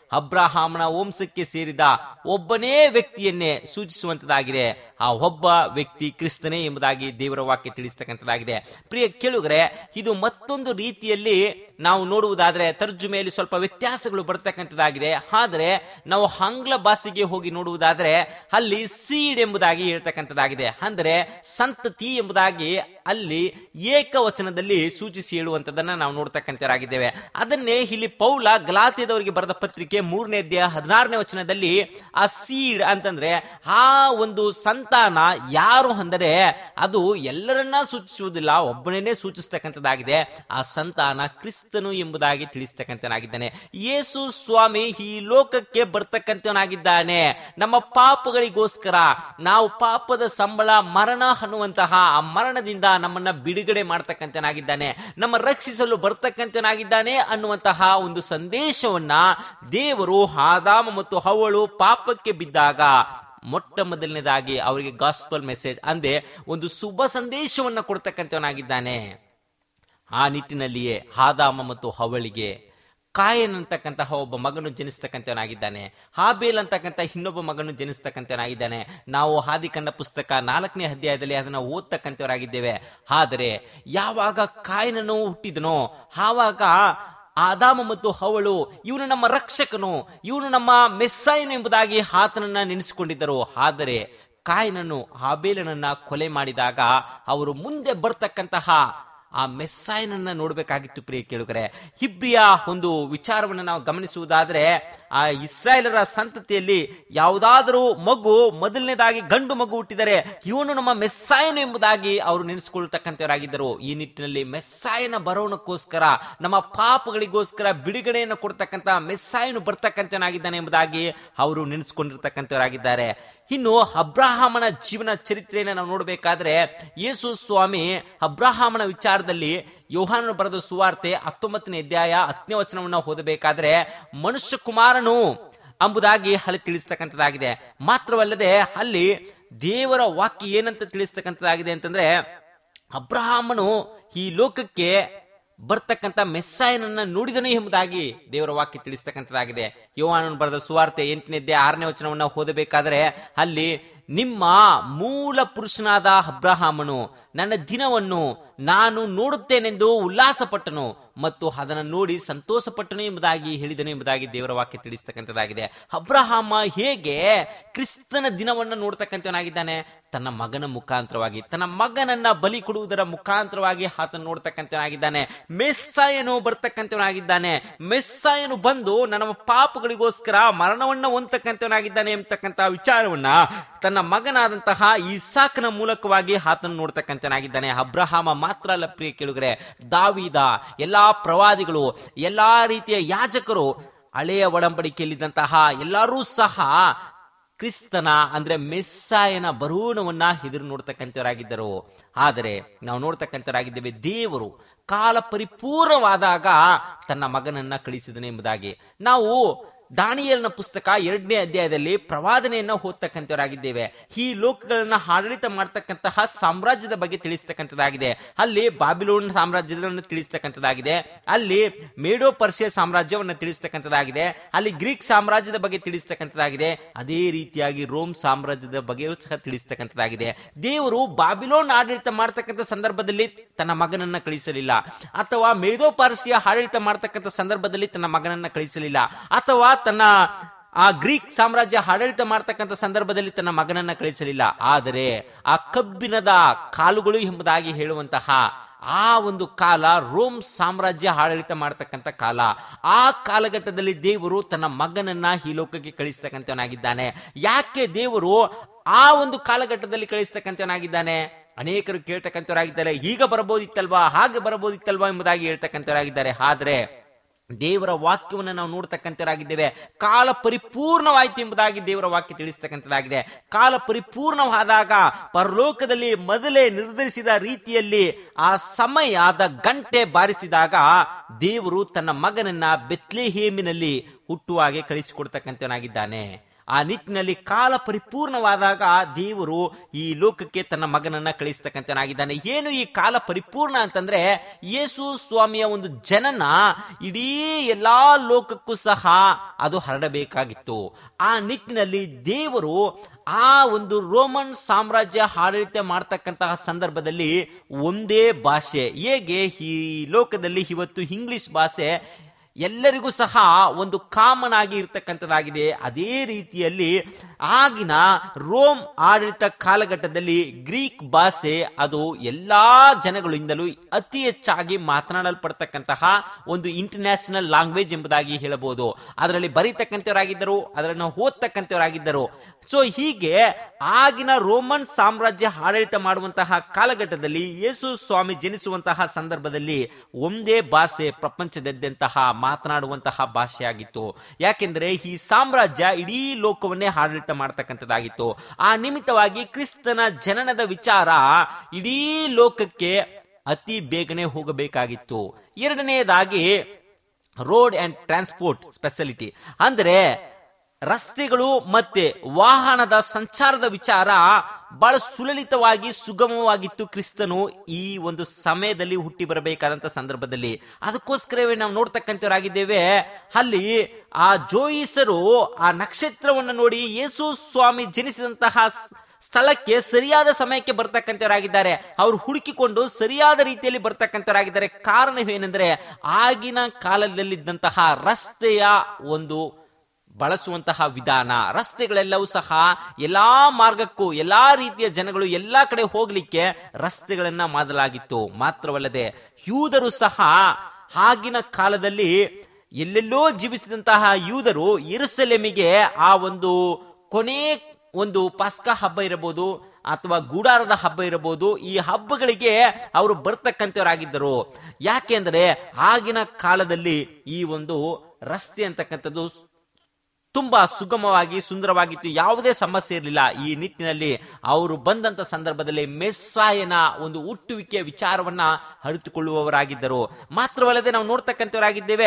ಅಬ್ರಹಾಮನ ವಂಶಕ್ಕೆ ಸೇರಿದ ಒಬ್ಬನೇ ವ್ಯಕ್ತಿಯನ್ನೇ ಸೂಚಿಸುವಂತದಾಗಿದೆ ಆ ಒಬ್ಬ ವ್ಯಕ್ತಿ ಕ್ರಿಸ್ತನೇ ಎಂಬುದಾಗಿ ದೇವರ ವಾಕ್ಯ ತಿಳಿಸ್ತಕ್ಕಂಥದ್ದಾಗಿದೆ ಪ್ರಿಯ ಕೇಳುಗರೆ ಇದು ಮತ್ತೊಂದು ರೀತಿಯಲ್ಲಿ ನಾವು ನೋಡುವುದಾದ್ರೆ ತರ್ಜುಮೆಯಲ್ಲಿ ಸ್ವಲ್ಪ ವ್ಯತ್ಯಾಸಗಳು ಬರ್ತಕ್ಕಂಥದ್ದಾಗಿದೆ ಆದರೆ ನಾವು ಆಂಗ್ಲ ಭಾಷೆಗೆ ಹೋಗಿ ನೋಡುವುದಾದ್ರೆ ಅಲ್ಲಿ ಸೀಡ್ ಎಂಬುದಾಗಿ ಹೇಳ್ತಕ್ಕಂಥದ್ದಾಗಿದೆ ಅಂದರೆ ಸಂತತಿ ಎಂಬುದಾಗಿ ಅಲ್ಲಿ ಏಕವಚನದಲ್ಲಿ ಸೂಚಿಸಿ ಹೇಳುವಂತದನ್ನ ನಾವು ನೋಡ್ತಕ್ಕಂಥವರಾಗಿದ್ದೇವೆ ಅದನ್ನೇ ಇಲ್ಲಿ ಪೌಲ ಗಲಾತ್ಯದವರಿಗೆ ಬರೆದ ಪತ್ರಿಕೆ ಮೂರನೇ ಅಧ್ಯಾಯ ಹದಿನಾರನೇ ವಚನದಲ್ಲಿ ಆ ಸೀಡ್ ಅಂತಂದ್ರೆ ಆ ಒಂದು ಸಂತಾನ ಯಾರು ಅಂದರೆ ಅದು ಎಲ್ಲರನ್ನ ಸೂಚಿಸುವುದಿಲ್ಲ ಒಬ್ಬನೇ ಸೂಚಿಸ್ತಕ್ಕಂಥದ್ದಾಗಿದೆ ಆ ಸಂತಾನ ಕ್ರಿಸ್ತನು ಎಂಬುದಾಗಿ ತಿಳಿಸ್ತಕ್ಕಂಥನಾಗಿದ್ದಾನೆ ಯೇಸು ಸ್ವಾಮಿ ಈ ಲೋಕಕ್ಕೆ ಬರ್ತಕ್ಕಂಥವನಾಗಿದ್ದಾನೆ ನಮ್ಮ ಪಾಪಗಳಿಗೋಸ್ಕರ ನಾವು ಪಾಪದ ಸಂಬಳ ಮರಣ ಅನ್ನುವಂತಹ ಆ ಮರಣದಿಂದ ನಮ್ಮನ್ನ ಬಿಡುಗಡೆ ಮಾಡ್ತಕ್ಕಂಥನಾಗಿದ್ದಾನೆ ನಮ್ಮ ರಕ್ಷಿಸಲು ಬರ್ತಕ್ಕಂಥನಾಗಿದ್ದಾನೆ ಅನ್ನುವಂತಹ ಒಂದು ಸಂದೇಶವನ್ನ ದೇವರು ಆದಾಮ ಮತ್ತು ಹವಳು ಪಾಪಕ್ಕೆ ಬಿದ್ದಾಗ ಮೊಟ್ಟ ಮೊದಲನೇದಾಗಿ ಅವರಿಗೆ ಗಾಸ್ಪಲ್ ಮೆಸೇಜ್ ಅಂದೆ ಒಂದು ಶುಭ ಸಂದೇಶವನ್ನ ಕೊಡ್ತಕ್ಕಂಥವನಾಗಿದ್ದಾನೆ ಆ ನಿಟ್ಟಿನಲ್ಲಿಯೇ ಆದಾಮ ಮತ್ತು ಹವಳಿಗೆ ಕಾಯನ್ ಅಂತಕ್ಕಂತಹ ಒಬ್ಬ ಮಗನು ಜನಿಸ್ತಕ್ಕಂಥವನಾಗಿದ್ದಾನೆ ಹಾಬೇಲ್ ಅಂತಕ್ಕಂಥ ಇನ್ನೊಬ್ಬ ಮಗನು ಜನಿಸ್ತಕ್ಕಂಥವನಾಗಿದ್ದಾನೆ ನಾವು ಹಾದಿಕಂಡ ಪುಸ್ತಕ ನಾಲ್ಕನೇ ಅಧ್ಯಾಯದಲ್ಲಿ ಅದನ್ನು ಓದ್ತಕ್ಕಂಥವರಾಗಿದ್ದೇವೆ ಆದರೆ ಯಾವಾಗ ಕಾಯನನು ಹುಟ್ಟಿದನೋ ಆವಾಗ ಆದಾಮ ಮತ್ತು ಹವಳು ಇವನು ನಮ್ಮ ರಕ್ಷಕನು ಇವನು ನಮ್ಮ ಮೆಸ್ಸಾಯನು ಎಂಬುದಾಗಿ ಆತನನ್ನ ನೆನೆಸಿಕೊಂಡಿದ್ದರು ಆದರೆ ಕಾಯನನ್ನು ಹಾಬೇಲನನ್ನ ಕೊಲೆ ಮಾಡಿದಾಗ ಅವರು ಮುಂದೆ ಬರ್ತಕ್ಕಂತಹ ಆ ಮೆಸ್ಸಾಯನನ್ನ ನೋಡಬೇಕಾಗಿತ್ತು ಪ್ರಿಯ ಕೇಳುಗರೆ ಹಿಬ್ರಿಯ ಒಂದು ವಿಚಾರವನ್ನು ನಾವು ಗಮನಿಸುವುದಾದ್ರೆ ಆ ಇಸ್ರಾಯೇಲರ ಸಂತತಿಯಲ್ಲಿ ಯಾವುದಾದರೂ ಮಗು ಮೊದಲನೇದಾಗಿ ಗಂಡು ಮಗು ಹುಟ್ಟಿದರೆ ಇವನು ನಮ್ಮ ಮೆಸ್ಸಾಯನು ಎಂಬುದಾಗಿ ಅವರು ನೆನೆಸಿಕೊಳ್ತಕ್ಕಂಥವರಾಗಿದ್ದರು ಈ ನಿಟ್ಟಿನಲ್ಲಿ ಮೆಸ್ಸಾಯನ ಬರೋಣಕ್ಕೋಸ್ಕರ ನಮ್ಮ ಪಾಪಗಳಿಗೋಸ್ಕರ ಬಿಡುಗಡೆಯನ್ನು ಕೊಡ್ತಕ್ಕಂಥ ಮೆಸ್ಸಾಯನು ಬರ್ತಕ್ಕಂಥನಾಗಿದ್ದಾನೆ ಎಂಬುದಾಗಿ ಅವರು ನೆನೆಸ್ಕೊಂಡಿರ್ತಕ್ಕಂಥವರಾಗಿದ್ದಾರೆ ಇನ್ನು ಅಬ್ರಾಹಮನ ಜೀವನ ಚರಿತ್ರೆಯನ್ನು ನಾವು ನೋಡಬೇಕಾದ್ರೆ ಯೇಸು ಸ್ವಾಮಿ ಅಬ್ರಾಹಮನ ವಿಚಾರದಲ್ಲಿ ಯೋಹಾನನು ಬರೆದ ಸುವಾರ್ತೆ ಹತ್ತೊಂಬತ್ತನೇ ಅಧ್ಯಾಯ ಹತ್ತನೇ ವಚನವನ್ನು ಓದಬೇಕಾದ್ರೆ ಮನುಷ್ಯ ಕುಮಾರನು ಎಂಬುದಾಗಿ ಅಲ್ಲಿ ತಿಳಿಸ್ತಕ್ಕಂಥದ್ದಾಗಿದೆ ಮಾತ್ರವಲ್ಲದೆ ಅಲ್ಲಿ ದೇವರ ವಾಕ್ಯ ಏನಂತ ತಿಳಿಸ್ತಕ್ಕಂಥದ್ದಾಗಿದೆ ಅಂತಂದ್ರೆ ಅಬ್ರಹಾಮನು ಈ ಲೋಕಕ್ಕೆ ಬರ್ತಕ್ಕಂಥ ಮೆಸ್ಸಾಯನನ್ನ ನೋಡಿದನು ಎಂಬುದಾಗಿ ದೇವರ ವಾಕ್ಯ ತಿಳಿಸ್ತಕ್ಕಂಥದ್ದಾಗಿದೆ ಯೋಹಾನನು ಬರೆದ ಸುವಾರ್ತೆ ಎಂಟನೇದ್ದೇ ಆರನೇ ವಚನವನ್ನ ಓದಬೇಕಾದ್ರೆ ಅಲ್ಲಿ ನಿಮ್ಮ ಮೂಲ ಪುರುಷನಾದ ಅಬ್ರಹಾಮನು ನನ್ನ ದಿನವನ್ನು ನಾನು ನೋಡುತ್ತೇನೆಂದು ಉಲ್ಲಾಸಪಟ್ಟನು ಮತ್ತು ಅದನ್ನು ನೋಡಿ ಸಂತೋಷಪಟ್ಟನು ಎಂಬುದಾಗಿ ಹೇಳಿದನು ಎಂಬುದಾಗಿ ದೇವರ ವಾಕ್ಯ ತಿಳಿಸ್ತಕ್ಕಂಥದ್ದಾಗಿದೆ ಅಬ್ರಹಾಮ ಹೇಗೆ ಕ್ರಿಸ್ತನ ದಿನವನ್ನು ನೋಡ್ತಕ್ಕಂಥವನಾಗಿದ್ದಾನೆ ತನ್ನ ಮಗನ ಮುಖಾಂತರವಾಗಿ ತನ್ನ ಮಗನನ್ನ ಬಲಿ ಕೊಡುವುದರ ಮುಖಾಂತರವಾಗಿ ಆತನ ನೋಡ್ತಕ್ಕಂಥವನಾಗಿದ್ದಾನೆ ಮೆಸ್ಸಾಯನು ಬರ್ತಕ್ಕಂಥವನಾಗಿದ್ದಾನೆ ಮೆಸ್ಸಾಯನು ಬಂದು ನನ್ನ ಪಾಪಗಳಿಗೋಸ್ಕರ ಮರಣವನ್ನ ಹೊಂದತಕ್ಕಂಥವನಾಗಿದ್ದಾನೆ ಎಂಬತಕ್ಕಂಥ ವಿಚಾರವನ್ನ ತನ್ನ ಮಗನಾದಂತಹ ಇಸಾಕನ ಮೂಲಕವಾಗಿ ಆತನು ನೋಡ್ತಕ್ಕಂಥನಾಗಿದ್ದಾನೆ ಅಬ್ರಹಾಮ ಮಾತ್ರ ಅಲ್ಲ ಪ್ರಿಯ ಕೇಳುಗರೆ ದಾವಿದ ಎಲ್ಲಾ ಪ್ರವಾದಿಗಳು ಎಲ್ಲಾ ರೀತಿಯ ಯಾಜಕರು ಹಳೆಯ ಒಡಂಬಡಿಕೆಯಲ್ಲಿದ್ದಂತಹ ಎಲ್ಲರೂ ಸಹ ಕ್ರಿಸ್ತನ ಅಂದ್ರೆ ಮೆಸ್ಸಾಯನ ಬರೂಣವನ್ನ ಎದುರು ನೋಡ್ತಕ್ಕಂಥವರಾಗಿದ್ದರು ಆದರೆ ನಾವು ನೋಡ್ತಕ್ಕಂಥವರಾಗಿದ್ದೇವೆ ದೇವರು ಕಾಲ ಪರಿಪೂರ್ಣವಾದಾಗ ತನ್ನ ಮಗನನ್ನ ಕಳಿಸಿದನು ಎಂಬುದಾಗಿ ನಾವು ದಾನಿಯಲ್ನ ಪುಸ್ತಕ ಎರಡನೇ ಅಧ್ಯಾಯದಲ್ಲಿ ಪ್ರವಾದನೆಯನ್ನ ಓದ್ತಕ್ಕಂಥವರಾಗಿದ್ದೇವೆ ಈ ಲೋಕಗಳನ್ನ ಆಡಳಿತ ಮಾಡ್ತಕ್ಕಂತಹ ಸಾಮ್ರಾಜ್ಯದ ಬಗ್ಗೆ ತಿಳಿಸ್ತಕ್ಕಂಥದ್ದಾಗಿದೆ ಅಲ್ಲಿ ಬಾಬಿಲೋನ್ ಸಾಮ್ರಾಜ್ಯವನ್ನು ತಿಳಿಸ್ತಕ್ಕಂಥದ್ದಾಗಿದೆ ಅಲ್ಲಿ ಮೇಡೋ ಪರ್ಷಿಯ ಸಾಮ್ರಾಜ್ಯವನ್ನು ತಿಳಿಸ್ತಕ್ಕಂಥದ್ದಾಗಿದೆ ಅಲ್ಲಿ ಗ್ರೀಕ್ ಸಾಮ್ರಾಜ್ಯದ ಬಗ್ಗೆ ತಿಳಿಸ್ತಕ್ಕಂಥದ್ದಾಗಿದೆ ಅದೇ ರೀತಿಯಾಗಿ ರೋಮ್ ಸಾಮ್ರಾಜ್ಯದ ಬಗ್ಗೆಯೂ ಸಹ ತಿಳಿಸ್ತಕ್ಕಂಥದ್ದಾಗಿದೆ ದೇವರು ಬಾಬಿಲೋನ್ ಆಡಳಿತ ಮಾಡ್ತಕ್ಕಂಥ ಸಂದರ್ಭದಲ್ಲಿ ತನ್ನ ಮಗನನ್ನ ಕಳಿಸಲಿಲ್ಲ ಅಥವಾ ಮೇಡೋ ಪಾರ್ಸಿಯ ಆಡಳಿತ ಮಾಡ್ತಕ್ಕಂಥ ಸಂದರ್ಭದಲ್ಲಿ ತನ್ನ ಮಗನನ್ನ ಕಳಿಸಲಿಲ್ಲ ಅಥವಾ ತನ್ನ ಆ ಗ್ರೀಕ್ ಸಾಮ್ರಾಜ್ಯ ಆಡಳಿತ ಮಾಡ್ತಕ್ಕಂಥ ಸಂದರ್ಭದಲ್ಲಿ ತನ್ನ ಮಗನನ್ನ ಕಳಿಸಲಿಲ್ಲ ಆದರೆ ಆ ಕಬ್ಬಿಣದ ಕಾಲುಗಳು ಎಂಬುದಾಗಿ ಹೇಳುವಂತಹ ಆ ಒಂದು ಕಾಲ ರೋಮ್ ಸಾಮ್ರಾಜ್ಯ ಆಡಳಿತ ಮಾಡತಕ್ಕಂಥ ಕಾಲ ಆ ಕಾಲಘಟ್ಟದಲ್ಲಿ ದೇವರು ತನ್ನ ಮಗನನ್ನ ಈ ಲೋಕಕ್ಕೆ ಕಳಿಸ್ತಕ್ಕಂಥವನಾಗಿದ್ದಾನೆ ಯಾಕೆ ದೇವರು ಆ ಒಂದು ಕಾಲಘಟ್ಟದಲ್ಲಿ ಕಳಿಸ್ತಕ್ಕಂಥವನಾಗಿದ್ದಾನೆ ಅನೇಕರು ಕೇಳ್ತಕ್ಕಂಥವರಾಗಿದ್ದಾರೆ ಈಗ ಬರಬಹುದಿತ್ತಲ್ವಾ ಹಾಗೆ ಬರಬಹುದಿತ್ತಲ್ವಾ ಎಂಬುದಾಗಿ ಹೇಳ್ತಕ್ಕಂಥವರಾಗಿದ್ದಾರೆ ಆದ್ರೆ ದೇವರ ವಾಕ್ಯವನ್ನು ನಾವು ನೋಡ್ತಕ್ಕಂಥರಾಗಿದ್ದೇವೆ ಕಾಲ ಪರಿಪೂರ್ಣವಾಯಿತು ಎಂಬುದಾಗಿ ದೇವರ ವಾಕ್ಯ ತಿಳಿಸ್ತಕ್ಕಂಥದ್ದಾಗಿದೆ ಕಾಲ ಪರಿಪೂರ್ಣವಾದಾಗ ಪರಲೋಕದಲ್ಲಿ ಮೊದಲೇ ನಿರ್ಧರಿಸಿದ ರೀತಿಯಲ್ಲಿ ಆ ಸಮಯದ ಗಂಟೆ ಬಾರಿಸಿದಾಗ ದೇವರು ತನ್ನ ಮಗನನ್ನ ಬೆತ್ಲೆಹೇಮಿನಲ್ಲಿ ಹುಟ್ಟುವಾಗೆ ಕಳಿಸಿಕೊಡ್ತಕ್ಕಂಥವನಾಗಿದ್ದಾನೆ ಆ ನಿಟ್ಟಿನಲ್ಲಿ ಕಾಲ ಪರಿಪೂರ್ಣವಾದಾಗ ದೇವರು ಈ ಲೋಕಕ್ಕೆ ತನ್ನ ಮಗನನ್ನ ಕಳಿಸ್ತಕ್ಕಂಥನಾಗಿದ್ದಾನೆ ಏನು ಈ ಕಾಲ ಪರಿಪೂರ್ಣ ಅಂತಂದ್ರೆ ಯೇಸು ಸ್ವಾಮಿಯ ಒಂದು ಜನನ ಇಡೀ ಎಲ್ಲಾ ಲೋಕಕ್ಕೂ ಸಹ ಅದು ಹರಡಬೇಕಾಗಿತ್ತು ಆ ನಿಟ್ಟಿನಲ್ಲಿ ದೇವರು ಆ ಒಂದು ರೋಮನ್ ಸಾಮ್ರಾಜ್ಯ ಆಡಳಿತ ಮಾಡ್ತಕ್ಕಂತಹ ಸಂದರ್ಭದಲ್ಲಿ ಒಂದೇ ಭಾಷೆ ಹೇಗೆ ಈ ಲೋಕದಲ್ಲಿ ಇವತ್ತು ಇಂಗ್ಲಿಷ್ ಭಾಷೆ ಎಲ್ಲರಿಗೂ ಸಹ ಒಂದು ಕಾಮನ್ ಆಗಿ ಇರ್ತಕ್ಕಂಥದ್ದಾಗಿದೆ ಅದೇ ರೀತಿಯಲ್ಲಿ ಆಗಿನ ರೋಮ್ ಆಡಳಿತ ಕಾಲಘಟ್ಟದಲ್ಲಿ ಗ್ರೀಕ್ ಭಾಷೆ ಅದು ಎಲ್ಲಾ ಜನಗಳಿಂದಲೂ ಅತಿ ಹೆಚ್ಚಾಗಿ ಮಾತನಾಡಲ್ಪಡ್ತಕ್ಕಂತಹ ಒಂದು ಇಂಟರ್ನ್ಯಾಷನಲ್ ಲ್ಯಾಂಗ್ವೇಜ್ ಎಂಬುದಾಗಿ ಹೇಳಬಹುದು ಅದರಲ್ಲಿ ಬರೀತಕ್ಕಂಥವರಾಗಿದ್ದರು ಅದನ್ನು ಓದ್ತಕ್ಕಂಥವರಾಗಿದ್ದರು ಸೊ ಹೀಗೆ ಆಗಿನ ರೋಮನ್ ಸಾಮ್ರಾಜ್ಯ ಆಡಳಿತ ಮಾಡುವಂತಹ ಕಾಲಘಟ್ಟದಲ್ಲಿ ಯೇಸು ಸ್ವಾಮಿ ಜನಿಸುವಂತಹ ಸಂದರ್ಭದಲ್ಲಿ ಒಂದೇ ಭಾಷೆ ಪ್ರಪಂಚದಾದ್ಯಂತಹ ಮಾತನಾಡುವಂತಹ ಭಾಷೆಯಾಗಿತ್ತು ಯಾಕೆಂದ್ರೆ ಈ ಸಾಮ್ರಾಜ್ಯ ಇಡೀ ಲೋಕವನ್ನೇ ಆಡಳಿತ ಮಾಡ್ತಕ್ಕಂಥದ್ದಾಗಿತ್ತು ಆ ನಿಮಿತ್ತವಾಗಿ ಕ್ರಿಸ್ತನ ಜನನದ ವಿಚಾರ ಇಡೀ ಲೋಕಕ್ಕೆ ಅತಿ ಬೇಗನೆ ಹೋಗಬೇಕಾಗಿತ್ತು ಎರಡನೆಯದಾಗಿ ರೋಡ್ ಅಂಡ್ ಟ್ರಾನ್ಸ್ಪೋರ್ಟ್ ಸ್ಪೆಷಾಲಿಟಿ ಅಂದ್ರೆ ರಸ್ತೆಗಳು ಮತ್ತೆ ವಾಹನದ ಸಂಚಾರದ ವಿಚಾರ ಬಹಳ ಸುಲಲಿತವಾಗಿ ಸುಗಮವಾಗಿತ್ತು ಕ್ರಿಸ್ತನು ಈ ಒಂದು ಸಮಯದಲ್ಲಿ ಹುಟ್ಟಿ ಬರಬೇಕಾದಂತ ಸಂದರ್ಭದಲ್ಲಿ ಅದಕ್ಕೋಸ್ಕರವೇ ನಾವು ನೋಡ್ತಕ್ಕಂಥವರಾಗಿದ್ದೇವೆ ಅಲ್ಲಿ ಆ ಜೋಯಿಸರು ಆ ನಕ್ಷತ್ರವನ್ನು ನೋಡಿ ಯೇಸು ಸ್ವಾಮಿ ಜನಿಸಿದಂತಹ ಸ್- ಸ್ಥಳಕ್ಕೆ ಸರಿಯಾದ ಸಮಯಕ್ಕೆ ಬರ್ತಕ್ಕಂಥವರಾಗಿದ್ದಾರೆ ಅವರು ಹುಡುಕಿಕೊಂಡು ಸರಿಯಾದ ರೀತಿಯಲ್ಲಿ ಬರ್ತಕ್ಕಂಥವರಾಗಿದ್ದಾರೆ ಕಾರಣವೇನೆಂದ್ರೆ ಆಗಿನ ಕಾಲದಲ್ಲಿದ್ದಂತಹ ರಸ್ತೆಯ ಒಂದು ಬಳಸುವಂತಹ ವಿಧಾನ ರಸ್ತೆಗಳೆಲ್ಲವೂ ಸಹ ಎಲ್ಲಾ ಮಾರ್ಗಕ್ಕೂ ಎಲ್ಲಾ ರೀತಿಯ ಜನಗಳು ಎಲ್ಲಾ ಕಡೆ ಹೋಗ್ಲಿಕ್ಕೆ ರಸ್ತೆಗಳನ್ನ ಮಾಡಲಾಗಿತ್ತು ಮಾತ್ರವಲ್ಲದೆ ಯೂದರು ಸಹ ಆಗಿನ ಕಾಲದಲ್ಲಿ ಎಲ್ಲೆಲ್ಲೋ ಜೀವಿಸಿದಂತಹ ಯೂದರು ಇರುಸಲೆಮಿಗೆ ಆ ಒಂದು ಕೊನೆ ಒಂದು ಪಾಸ್ಕಾ ಹಬ್ಬ ಇರಬಹುದು ಅಥವಾ ಗೂಡಾರದ ಹಬ್ಬ ಇರಬಹುದು ಈ ಹಬ್ಬಗಳಿಗೆ ಅವರು ಬರ್ತಕ್ಕಂಥವರಾಗಿದ್ದರು ಯಾಕೆಂದ್ರೆ ಆಗಿನ ಕಾಲದಲ್ಲಿ ಈ ಒಂದು ರಸ್ತೆ ಅಂತಕ್ಕಂಥದ್ದು ತುಂಬಾ ಸುಗಮವಾಗಿ ಸುಂದರವಾಗಿತ್ತು ಯಾವುದೇ ಸಮಸ್ಯೆ ಇರಲಿಲ್ಲ ಈ ನಿಟ್ಟಿನಲ್ಲಿ ಅವರು ಬಂದಂತ ಸಂದರ್ಭದಲ್ಲಿ ಮೆಸ್ಸಾಯನ ಒಂದು ಹುಟ್ಟುವಿಕೆಯ ವಿಚಾರವನ್ನ ಅರಿತುಕೊಳ್ಳುವವರಾಗಿದ್ದರು ಮಾತ್ರವಲ್ಲದೆ ನಾವು ನೋಡ್ತಕ್ಕಂಥವರಾಗಿದ್ದೇವೆ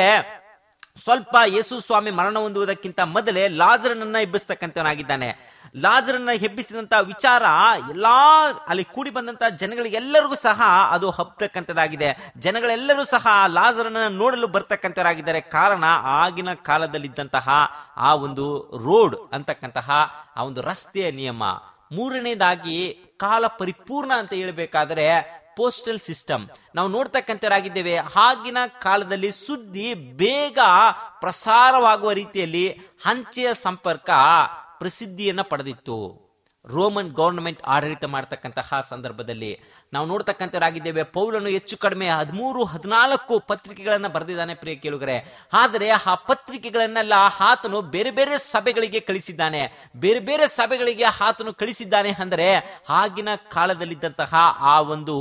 ಸ್ವಲ್ಪ ಯೇಸು ಸ್ವಾಮಿ ಮರಣ ಹೊಂದುವುದಕ್ಕಿಂತ ಮೊದಲೇ ಲಾಜರನನ್ನ ಎಬ್ಬಿಸ್ತಕ್ಕಂಥವನಾಗಿದ್ದಾನೆ ಲಾಜರನ್ನ ಎಬ್ಬಿಸಿದಂತ ವಿಚಾರ ಎಲ್ಲಾ ಅಲ್ಲಿ ಕೂಡಿ ಬಂದಂತ ಜನಗಳಿಗೆಲ್ಲರಿಗೂ ಸಹ ಅದು ಹಬ್ತಕ್ಕಂಥದ್ದಾಗಿದೆ ಜನಗಳೆಲ್ಲರೂ ಸಹ ಲಾಜರನ್ನ ನೋಡಲು ಬರ್ತಕ್ಕಂಥವರಾಗಿದ್ದಾರೆ ಕಾರಣ ಆಗಿನ ಕಾಲದಲ್ಲಿದ್ದಂತಹ ಆ ಒಂದು ರೋಡ್ ಅಂತಕ್ಕಂತಹ ಆ ಒಂದು ರಸ್ತೆಯ ನಿಯಮ ಮೂರನೇದಾಗಿ ಕಾಲ ಪರಿಪೂರ್ಣ ಅಂತ ಹೇಳ್ಬೇಕಾದ್ರೆ ಪೋಸ್ಟಲ್ ಸಿಸ್ಟಮ್ ನಾವು ನೋಡ್ತಕ್ಕಂಥವರಾಗಿದ್ದೇವೆ ಆಗಿನ ಕಾಲದಲ್ಲಿ ಸುದ್ದಿ ಬೇಗ ಪ್ರಸಾರವಾಗುವ ರೀತಿಯಲ್ಲಿ ಅಂಚೆಯ ಸಂಪರ್ಕ ಪ್ರಸಿದ್ಧಿಯನ್ನ ಪಡೆದಿತ್ತು ರೋಮನ್ ಗವರ್ನಮೆಂಟ್ ಆಡಳಿತ ಮಾಡತಕ್ಕಂತಹ ಸಂದರ್ಭದಲ್ಲಿ ನಾವು ನೋಡ್ತಕ್ಕಂಥವರಾಗಿದ್ದೇವೆ ಪೌಲನು ಹೆಚ್ಚು ಕಡಿಮೆ ಹದಿಮೂರು ಹದಿನಾಲ್ಕು ಪತ್ರಿಕೆಗಳನ್ನ ಬರೆದಿದ್ದಾನೆ ಪ್ರಿಯ ಕೇಳುಗರೆ ಆದರೆ ಆ ಪತ್ರಿಕೆಗಳನ್ನೆಲ್ಲ ಆತನು ಬೇರೆ ಬೇರೆ ಸಭೆಗಳಿಗೆ ಕಳಿಸಿದ್ದಾನೆ ಬೇರೆ ಬೇರೆ ಸಭೆಗಳಿಗೆ ಆತನು ಕಳಿಸಿದ್ದಾನೆ ಅಂದರೆ ಆಗಿನ ಕಾಲದಲ್ಲಿದ್ದಂತಹ ಆ ಒಂದು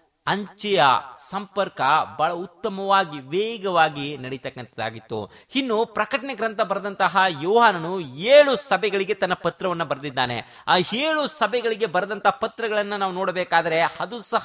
ಅಂಚೆಯ ಸಂಪರ್ಕ ಬಹಳ ಉತ್ತಮವಾಗಿ ವೇಗವಾಗಿ ನಡೀತಕ್ಕಂಥದ್ದಾಗಿತ್ತು ಇನ್ನು ಪ್ರಕಟಣೆ ಗ್ರಂಥ ಬರೆದಂತಹ ಯೋಹಾನನು ಏಳು ಸಭೆಗಳಿಗೆ ತನ್ನ ಪತ್ರವನ್ನು ಬರೆದಿದ್ದಾನೆ ಆ ಏಳು ಸಭೆಗಳಿಗೆ ಬರೆದಂತಹ ಪತ್ರಗಳನ್ನ ನಾವು ನೋಡಬೇಕಾದ್ರೆ ಅದು ಸಹ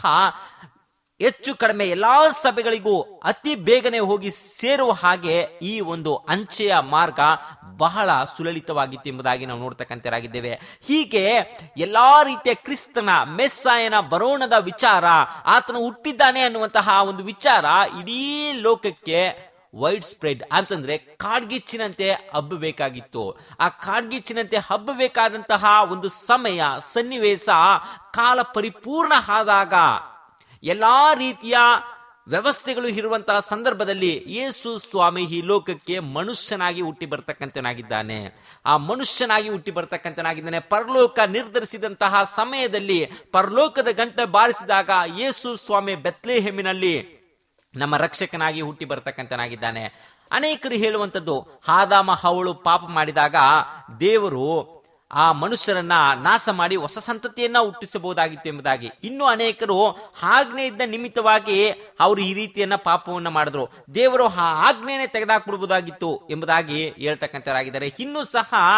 ಹೆಚ್ಚು ಕಡಿಮೆ ಎಲ್ಲಾ ಸಭೆಗಳಿಗೂ ಅತಿ ಬೇಗನೆ ಹೋಗಿ ಸೇರುವ ಹಾಗೆ ಈ ಒಂದು ಅಂಚೆಯ ಮಾರ್ಗ ಬಹಳ ಸುಲಲಿತವಾಗಿತ್ತು ಎಂಬುದಾಗಿ ನಾವು ನೋಡ್ತಕ್ಕಂಥರಾಗಿದ್ದೇವೆ ಹೀಗೆ ಎಲ್ಲಾ ರೀತಿಯ ಕ್ರಿಸ್ತನ ಮೆಸ್ಸಾಯನ ಬರೋಣದ ವಿಚಾರ ಆತನು ಹುಟ್ಟಿದ್ದಾನೆ ಅನ್ನುವಂತಹ ಒಂದು ವಿಚಾರ ಇಡೀ ಲೋಕಕ್ಕೆ ವೈಡ್ ಸ್ಪ್ರೆಡ್ ಅಂತಂದ್ರೆ ಕಾಡ್ಗಿಚ್ಚಿನಂತೆ ಹಬ್ಬಬೇಕಾಗಿತ್ತು ಆ ಕಾಡ್ಗಿಚ್ಚಿನಂತೆ ಹಬ್ಬಬೇಕಾದಂತಹ ಒಂದು ಸಮಯ ಸನ್ನಿವೇಶ ಕಾಲ ಪರಿಪೂರ್ಣ ಆದಾಗ ಎಲ್ಲಾ ರೀತಿಯ ವ್ಯವಸ್ಥೆಗಳು ಇರುವಂತಹ ಸಂದರ್ಭದಲ್ಲಿ ಯೇಸು ಸ್ವಾಮಿ ಈ ಲೋಕಕ್ಕೆ ಮನುಷ್ಯನಾಗಿ ಹುಟ್ಟಿ ಬರ್ತಕ್ಕಂಥನಾಗಿದ್ದಾನೆ ಆ ಮನುಷ್ಯನಾಗಿ ಹುಟ್ಟಿ ಬರ್ತಕ್ಕಂಥನಾಗಿದ್ದಾನೆ ಪರಲೋಕ ನಿರ್ಧರಿಸಿದಂತಹ ಸಮಯದಲ್ಲಿ ಪರಲೋಕದ ಗಂಟೆ ಬಾರಿಸಿದಾಗ ಯೇಸು ಸ್ವಾಮಿ ಬೆತ್ಲೆಹೆಮ್ಮಿನಲ್ಲಿ ನಮ್ಮ ರಕ್ಷಕನಾಗಿ ಹುಟ್ಟಿ ಬರ್ತಕ್ಕಂಥನಾಗಿದ್ದಾನೆ ಅನೇಕರು ಹೇಳುವಂಥದ್ದು ಆದಾಮ ಹವಳು ಪಾಪ ಮಾಡಿದಾಗ ದೇವರು ಆ ಮನುಷ್ಯರನ್ನ ನಾಶ ಮಾಡಿ ಹೊಸ ಸಂತತಿಯನ್ನ ಹುಟ್ಟಿಸಬಹುದಾಗಿತ್ತು ಎಂಬುದಾಗಿ ಇನ್ನು ಅನೇಕರು ಆಜ್ಞೆ ಇದ್ದ ನಿಮಿತ್ತವಾಗಿ ಅವರು ಈ ರೀತಿಯನ್ನ ಪಾಪವನ್ನ ಮಾಡಿದ್ರು ದೇವರು ಆ ಆಜ್ಞೆನೆ ತೆಗೆದಾಕ್ಬಿಡ್ಬೋದಾಗಿತ್ತು ಎಂಬುದಾಗಿ ಹೇಳ್ತಕ್ಕಂಥವರಾಗಿದ್ದಾರೆ ಇನ್ನು ಸಹ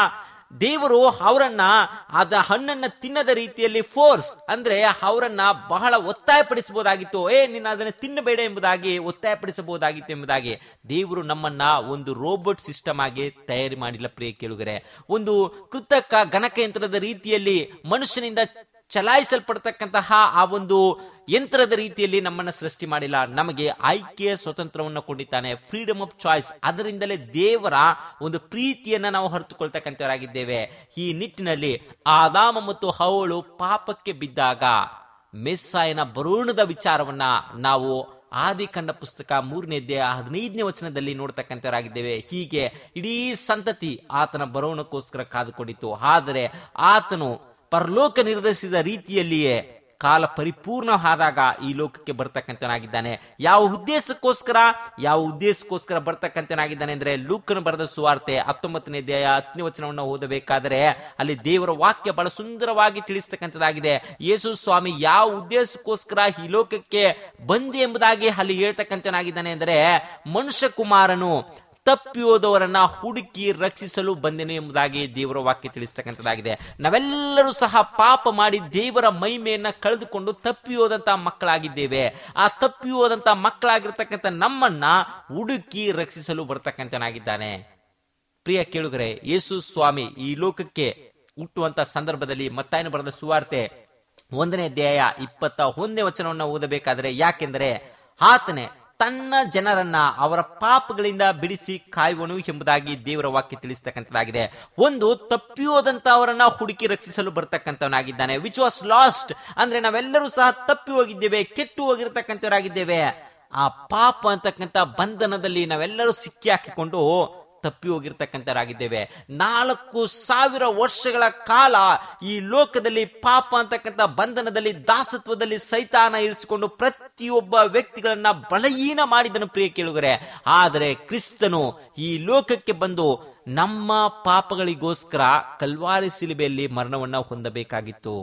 ದೇವರು ಅವರನ್ನ ಅದ ಹಣ್ಣನ್ನ ತಿನ್ನದ ರೀತಿಯಲ್ಲಿ ಫೋರ್ಸ್ ಅಂದ್ರೆ ಅವರನ್ನ ಬಹಳ ಒತ್ತಾಯಪಡಿಸಬಹುದಾಗಿತ್ತು ಏ ನೀನು ಅದನ್ನ ತಿನ್ನಬೇಡ ಎಂಬುದಾಗಿ ಒತ್ತಾಯಪಡಿಸಬಹುದಾಗಿತ್ತು ಎಂಬುದಾಗಿ ದೇವರು ನಮ್ಮನ್ನ ಒಂದು ರೋಬೋಟ್ ಸಿಸ್ಟಮ್ ಆಗಿ ತಯಾರಿ ಮಾಡಿಲ್ಲ ಪ್ರಿಯ ಕೇಳುಗರೆ ಒಂದು ಕೃತಕ ಗಣಕಯಂತ್ರದ ರೀತಿಯಲ್ಲಿ ಮನುಷ್ಯನಿಂದ ಚಲಾಯಿಸಲ್ಪಡ್ತಕ್ಕಂತಹ ಆ ಒಂದು ಯಂತ್ರದ ರೀತಿಯಲ್ಲಿ ನಮ್ಮನ್ನ ಸೃಷ್ಟಿ ಮಾಡಿಲ್ಲ ನಮಗೆ ಆಯ್ಕೆಯ ಸ್ವತಂತ್ರವನ್ನು ಕೊಟ್ಟಿದ್ದಾನೆ ಫ್ರೀಡಮ್ ಆಫ್ ಚಾಯ್ಸ್ ಅದರಿಂದಲೇ ದೇವರ ಒಂದು ಪ್ರೀತಿಯನ್ನ ನಾವು ಹೊರತುಕೊಳ್ತಕ್ಕಂಥವರಾಗಿದ್ದೇವೆ ಈ ನಿಟ್ಟಿನಲ್ಲಿ ಆದಾಮ ಮತ್ತು ಹವಳು ಪಾಪಕ್ಕೆ ಬಿದ್ದಾಗ ಮೆಸ್ಸಾಯನ ಬರೋಣದ ವಿಚಾರವನ್ನ ನಾವು ಆದಿಕಂಡ ಪುಸ್ತಕ ಮೂರನೇ ಅಧ್ಯಾಯ ಹದಿನೈದನೇ ವಚನದಲ್ಲಿ ನೋಡ್ತಕ್ಕಂಥವರಾಗಿದ್ದೇವೆ ಹೀಗೆ ಇಡೀ ಸಂತತಿ ಆತನ ಬರೋಣಕ್ಕೋಸ್ಕರ ಕಾದುಕೊಂಡಿತ್ತು ಆದರೆ ಆತನು ಪರಲೋಕ ನಿರ್ದೇಶಿಸಿದ ರೀತಿಯಲ್ಲಿಯೇ ಕಾಲ ಪರಿಪೂರ್ಣ ಆದಾಗ ಈ ಲೋಕಕ್ಕೆ ಬರ್ತಕ್ಕಂಥನಾಗಿದ್ದಾನೆ ಯಾವ ಉದ್ದೇಶಕ್ಕೋಸ್ಕರ ಯಾವ ಉದ್ದೇಶಕ್ಕೋಸ್ಕರ ಬರ್ತಕ್ಕಂಥನಾಗಿದ್ದಾನೆ ಅಂದ್ರೆ ಲೂಕನ ಬರೆದ ಸುವಾರ್ತೆ ಹತ್ತೊಂಬತ್ತನೇ ಅಧ್ಯಾಯ ಹತ್ತನೇ ವಚನವನ್ನು ಓದಬೇಕಾದರೆ ಅಲ್ಲಿ ದೇವರ ವಾಕ್ಯ ಬಹಳ ಸುಂದರವಾಗಿ ತಿಳಿಸ್ತಕ್ಕಂಥದ್ದಾಗಿದೆ ಯೇಸು ಸ್ವಾಮಿ ಯಾವ ಉದ್ದೇಶಕ್ಕೋಸ್ಕರ ಈ ಲೋಕಕ್ಕೆ ಬಂದೆ ಎಂಬುದಾಗಿ ಅಲ್ಲಿ ಹೇಳ್ತಕ್ಕಂಥನಾಗಿದ್ದಾನೆ ಅಂದರೆ ಮನುಷ್ಯ ಕುಮಾರನು ತಪ್ಪಿ ಹೋದವರನ್ನ ಹುಡುಕಿ ರಕ್ಷಿಸಲು ಬಂದೆನು ಎಂಬುದಾಗಿ ದೇವರ ವಾಕ್ಯ ತಿಳಿಸ್ತಕ್ಕಂಥದ್ದಾಗಿದೆ ನಾವೆಲ್ಲರೂ ಸಹ ಪಾಪ ಮಾಡಿ ದೇವರ ಮಹಿಮೆಯನ್ನ ಕಳೆದುಕೊಂಡು ತಪ್ಪಿ ಹೋದಂತಹ ಮಕ್ಕಳಾಗಿದ್ದೇವೆ ಆ ತಪ್ಪಿ ಹೋದಂತಹ ಮಕ್ಕಳಾಗಿರ್ತಕ್ಕಂಥ ನಮ್ಮನ್ನ ಹುಡುಕಿ ರಕ್ಷಿಸಲು ಬರ್ತಕ್ಕಂಥನಾಗಿದ್ದಾನೆ ಪ್ರಿಯ ಕೇಳುಗರೆ ಯೇಸು ಸ್ವಾಮಿ ಈ ಲೋಕಕ್ಕೆ ಹುಟ್ಟುವಂತ ಸಂದರ್ಭದಲ್ಲಿ ಮತ್ತಾಯನ ಬರೆದ ಸುವಾರ್ತೆ ಒಂದನೇ ಅಧ್ಯಾಯ ಇಪ್ಪತ್ತ ಒಂದನೇ ವಚನವನ್ನು ಓದಬೇಕಾದರೆ ಯಾಕೆಂದರೆ ಆತನೇ ತನ್ನ ಜನರನ್ನ ಅವರ ಪಾಪಗಳಿಂದ ಬಿಡಿಸಿ ಕಾಯುವನು ಎಂಬುದಾಗಿ ದೇವರ ವಾಕ್ಯ ತಿಳಿಸ್ತಕ್ಕಂಥದ್ದಾಗಿದೆ ಒಂದು ತಪ್ಪಿ ಹೋದಂತವರನ್ನ ಹುಡುಕಿ ರಕ್ಷಿಸಲು ಬರ್ತಕ್ಕಂಥವನಾಗಿದ್ದಾನೆ ವಿಚ್ ವಾಸ್ ಲಾಸ್ಟ್ ಅಂದ್ರೆ ನಾವೆಲ್ಲರೂ ಸಹ ತಪ್ಪಿ ಹೋಗಿದ್ದೇವೆ ಕೆಟ್ಟು ಹೋಗಿರ್ತಕ್ಕಂಥವರಾಗಿದ್ದೇವೆ ಆ ಪಾಪ ಅಂತಕ್ಕಂಥ ಬಂಧನದಲ್ಲಿ ನಾವೆಲ್ಲರೂ ಸಿಕ್ಕಿ ಹಾಕಿಕೊಂಡು ತಪ್ಪಿ ಹೋಗಿರ್ತಕ್ಕಂಥವರಾಗಿದ್ದೇವೆ ನಾಲ್ಕು ಸಾವಿರ ವರ್ಷಗಳ ಕಾಲ ಈ ಲೋಕದಲ್ಲಿ ಪಾಪ ಅಂತಕ್ಕಂಥ ಬಂಧನದಲ್ಲಿ ದಾಸತ್ವದಲ್ಲಿ ಸೈತಾನ ಇರಿಸಿಕೊಂಡು ಪ್ರತಿಯೊಬ್ಬ ವ್ಯಕ್ತಿಗಳನ್ನ ಬಲಹೀನ ಮಾಡಿದನು ಪ್ರಿಯ ಕೇಳುಗರೆ ಆದರೆ ಕ್ರಿಸ್ತನು ಈ ಲೋಕಕ್ಕೆ ಬಂದು ನಮ್ಮ ಪಾಪಗಳಿಗೋಸ್ಕರ ಕಲ್ವಾರಿ ಸಿಲುಬೆಯಲ್ಲಿ ಮರಣವನ್ನ ಹೊಂದಬೇಕಾಗಿತ್ತು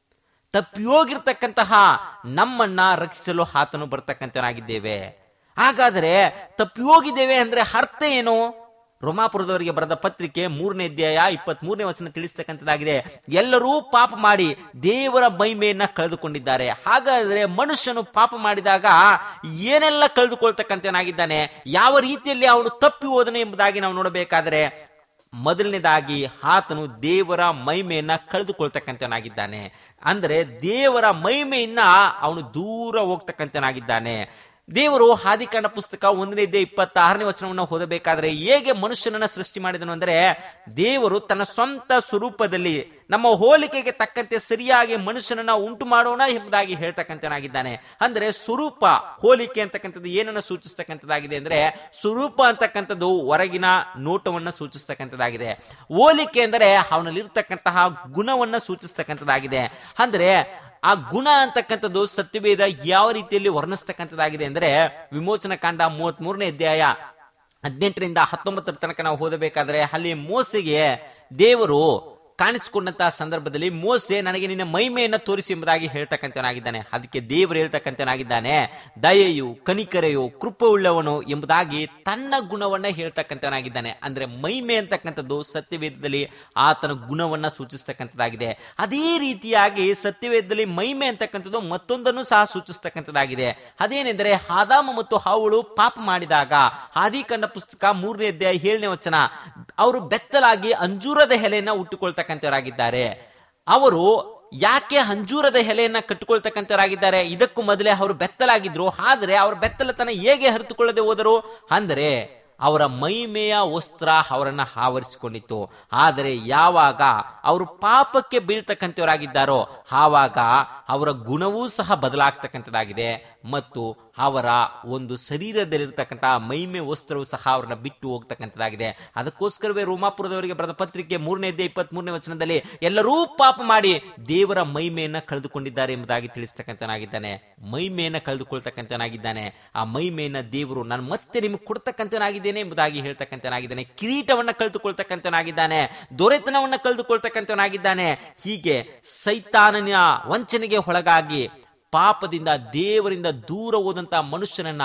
ತಪ್ಪಿ ಹೋಗಿರ್ತಕ್ಕಂತಹ ನಮ್ಮನ್ನ ರಕ್ಷಿಸಲು ಆತನು ಬರ್ತಕ್ಕಂಥನಾಗಿದ್ದೇವೆ ಹಾಗಾದರೆ ತಪ್ಪಿ ಹೋಗಿದ್ದೇವೆ ಅಂದ್ರೆ ಅರ್ಥ ಏನು ರೋಮಾಪುರದವರಿಗೆ ಬರೆದ ಪತ್ರಿಕೆ ಮೂರನೇ ಅಧ್ಯಾಯ ಇಪ್ಪತ್ತ್ ಮೂರನೇ ವಚನ ತಿಳಿಸ್ತಕ್ಕಂಥದ್ದಾಗಿದೆ ಎಲ್ಲರೂ ಪಾಪ ಮಾಡಿ ದೇವರ ಮಹಿಮೆಯನ್ನ ಕಳೆದುಕೊಂಡಿದ್ದಾರೆ ಹಾಗಾದ್ರೆ ಮನುಷ್ಯನು ಪಾಪ ಮಾಡಿದಾಗ ಏನೆಲ್ಲ ಕಳೆದುಕೊಳ್ತಕ್ಕಂಥನಾಗಿದ್ದಾನೆ ಯಾವ ರೀತಿಯಲ್ಲಿ ಅವನು ತಪ್ಪಿ ಹೋದನು ಎಂಬುದಾಗಿ ನಾವು ನೋಡಬೇಕಾದರೆ ಮೊದಲನೇದಾಗಿ ಆತನು ದೇವರ ಮಹಿಮೆಯನ್ನ ಕಳೆದುಕೊಳ್ತಕ್ಕಂಥನಾಗಿದ್ದಾನೆ ಅಂದ್ರೆ ದೇವರ ಮಹಿಮೆಯನ್ನ ಅವನು ದೂರ ಹೋಗ್ತಕ್ಕಂಥನಾಗಿದ್ದಾನೆ ದೇವರು ಆದಿಕಾಂಡ ಪುಸ್ತಕ ಒಂದನೇ ಇದ್ದೇ ಇಪ್ಪತ್ತಾರನೇ ವಚನವನ್ನು ಓದಬೇಕಾದ್ರೆ ಹೇಗೆ ಮನುಷ್ಯನನ್ನ ಸೃಷ್ಟಿ ಮಾಡಿದನು ಅಂದ್ರೆ ದೇವರು ತನ್ನ ಸ್ವಂತ ಸ್ವರೂಪದಲ್ಲಿ ನಮ್ಮ ಹೋಲಿಕೆಗೆ ತಕ್ಕಂತೆ ಸರಿಯಾಗಿ ಮನುಷ್ಯನನ್ನ ಉಂಟು ಮಾಡೋಣ ಎಂಬುದಾಗಿ ಹೇಳ್ತಕ್ಕಂಥನಾಗಿದ್ದಾನೆ ಅಂದ್ರೆ ಸ್ವರೂಪ ಹೋಲಿಕೆ ಅಂತಕ್ಕಂಥದ್ದು ಏನನ್ನ ಸೂಚಿಸ್ತಕ್ಕಂಥದ್ದಾಗಿದೆ ಅಂದ್ರೆ ಸ್ವರೂಪ ಅಂತಕ್ಕಂಥದ್ದು ಹೊರಗಿನ ನೋಟವನ್ನ ಸೂಚಿಸ್ತಕ್ಕಂಥದ್ದಾಗಿದೆ ಹೋಲಿಕೆ ಅಂದರೆ ಅವನಲ್ಲಿರ್ತಕ್ಕಂತಹ ಗುಣವನ್ನ ಸೂಚಿಸ್ತಕ್ಕಂಥದ್ದಾಗಿದೆ ಅಂದ್ರೆ ಆ ಗುಣ ಅಂತಕ್ಕಂಥದ್ದು ಸತ್ಯವೇದ ಯಾವ ರೀತಿಯಲ್ಲಿ ವರ್ಣಿಸ್ತಕ್ಕಂಥದ್ದಾಗಿದೆ ಅಂದ್ರೆ ವಿಮೋಚನ ಕಾಂಡ ಮೂವತ್ತ್ ಮೂರನೇ ಅಧ್ಯಾಯ ಹದಿನೆಂಟರಿಂದ ಹತ್ತೊಂಬತ್ತರ ತನಕ ನಾವು ಓದಬೇಕಾದ್ರೆ ಅಲ್ಲಿ ಮೋಸೆಗೆ ದೇವರು ಕಾಣಿಸಿಕೊಂಡಂತಹ ಸಂದರ್ಭದಲ್ಲಿ ಮೋಸೆ ನನಗೆ ನಿನ್ನ ಮಹಿಮೆಯನ್ನ ತೋರಿಸಿ ಎಂಬುದಾಗಿ ಹೇಳ್ತಕ್ಕಂಥನಾಗಿದ್ದಾನೆ ಅದಕ್ಕೆ ದೇವರು ಹೇಳ್ತಕ್ಕಂಥನಾಗಿದ್ದಾನೆ ದಯೆಯು ಕನಿಕರೆಯು ಕೃಪೆ ಉಳ್ಳವನು ಎಂಬುದಾಗಿ ತನ್ನ ಗುಣವನ್ನ ಹೇಳ್ತಕ್ಕಂಥನಾಗಿದ್ದಾನೆ ಅಂದ್ರೆ ಮಹಿಮೆ ಅಂತಕ್ಕಂಥದ್ದು ಸತ್ಯವೇದದಲ್ಲಿ ಆತನ ಗುಣವನ್ನ ಸೂಚಿಸ್ತಕ್ಕಂಥದ್ದಾಗಿದೆ ಅದೇ ರೀತಿಯಾಗಿ ಸತ್ಯವೇದದಲ್ಲಿ ಮಹಿಮೆ ಅಂತಕ್ಕಂಥದ್ದು ಮತ್ತೊಂದನ್ನು ಸಹ ಸೂಚಿಸ್ತಕ್ಕಂಥದ್ದಾಗಿದೆ ಅದೇನೆಂದರೆ ಆದಾಮ ಮತ್ತು ಹಾವುಳು ಪಾಪ ಮಾಡಿದಾಗ ಆದಿಕಂಡ ಪುಸ್ತಕ ಮೂರನೇ ಅಧ್ಯಾಯ ಏಳನೇ ವಚನ ಅವರು ಬೆತ್ತಲಾಗಿ ಅಂಜೂರದ ಎಲೆಯನ್ನ ಹುಟ್ಟುಕೊಳ್ತಕ್ಕಂಥವರಾಗಿದ್ದಾರೆ ಅವರು ಯಾಕೆ ಅಂಜೂರದ ಎಲೆಯನ್ನ ಕಟ್ಟಿಕೊಳ್ತಕ್ಕಂಥವರಾಗಿದ್ದಾರೆ ಇದಕ್ಕೂ ಮೊದಲೇ ಅವರು ಬೆತ್ತಲಾಗಿದ್ರು ಆದ್ರೆ ಅವರ ಬೆತ್ತಲತನ ಹೇಗೆ ಹರಿತುಕೊಳ್ಳದೆ ಹೋದರು ಅಂದರೆ ಅವರ ಮೈಮೆಯ ವಸ್ತ್ರ ಅವರನ್ನ ಆವರಿಸಿಕೊಂಡಿತ್ತು ಆದರೆ ಯಾವಾಗ ಅವರು ಪಾಪಕ್ಕೆ ಬೀಳ್ತಕ್ಕಂಥವರಾಗಿದ್ದಾರೋ ಆವಾಗ ಅವರ ಗುಣವೂ ಸಹ ಬದಲಾಗ್ತಕ್ಕಂಥದ್ದಾಗಿದೆ ಮತ್ತು ಅವರ ಒಂದು ಶರೀರದಲ್ಲಿರ್ತಕ್ಕಂತಹ ಮೈಮೆ ವಸ್ತ್ರವು ಸಹ ಅವರನ್ನ ಬಿಟ್ಟು ಹೋಗ್ತಕ್ಕಂಥದ್ದಾಗಿದೆ ಅದಕ್ಕೋಸ್ಕರವೇ ರೋಮಾಪುರದವರಿಗೆ ಬರೆದ ಪತ್ರಿಕೆ ಮೂರನೇ ಅಧ್ಯಾಯ ಇಪ್ಪತ್ತ್ ಮೂರನೇ ವಚನದಲ್ಲಿ ಎಲ್ಲರೂ ಪಾಪ ಮಾಡಿ ದೇವರ ಮೈಮೆಯನ್ನ ಕಳೆದುಕೊಂಡಿದ್ದಾರೆ ಎಂಬುದಾಗಿ ತಿಳಿಸ್ತಕ್ಕಂಥನಾಗಿದ್ದಾನೆ ಮೈಮೆಯನ್ನ ಕಳೆದುಕೊಳ್ತಕ್ಕಂಥನಾಗಿದ್ದಾನೆ ಆ ಮೈಮೆಯನ್ನ ದೇವರು ನಾನು ಮತ್ತೆ ನಿಮಗೆ ಕೊಡ್ತಕ್ಕಂಥನಾಗಿದ್ದೇನೆ ಎಂಬುದಾಗಿ ಹೇಳ್ತಕ್ಕಂಥನಾಗಿದ್ದಾನೆ ಕಿರೀಟವನ್ನ ಕಳೆದುಕೊಳ್ತಕ್ಕಂಥನಾಗಿದ್ದಾನೆ ದೊರೆತನವನ್ನ ಕಳೆದುಕೊಳ್ತಕ್ಕಂಥನಾಗಿದ್ದಾನೆ ಹೀಗೆ ಸೈತಾನನ ವಂಚನೆಗೆ ಒಳಗಾಗಿ ಪಾಪದಿಂದ ದೇವರಿಂದ ದೂರ ಹೋದಂತಹ ಮನುಷ್ಯನನ್ನ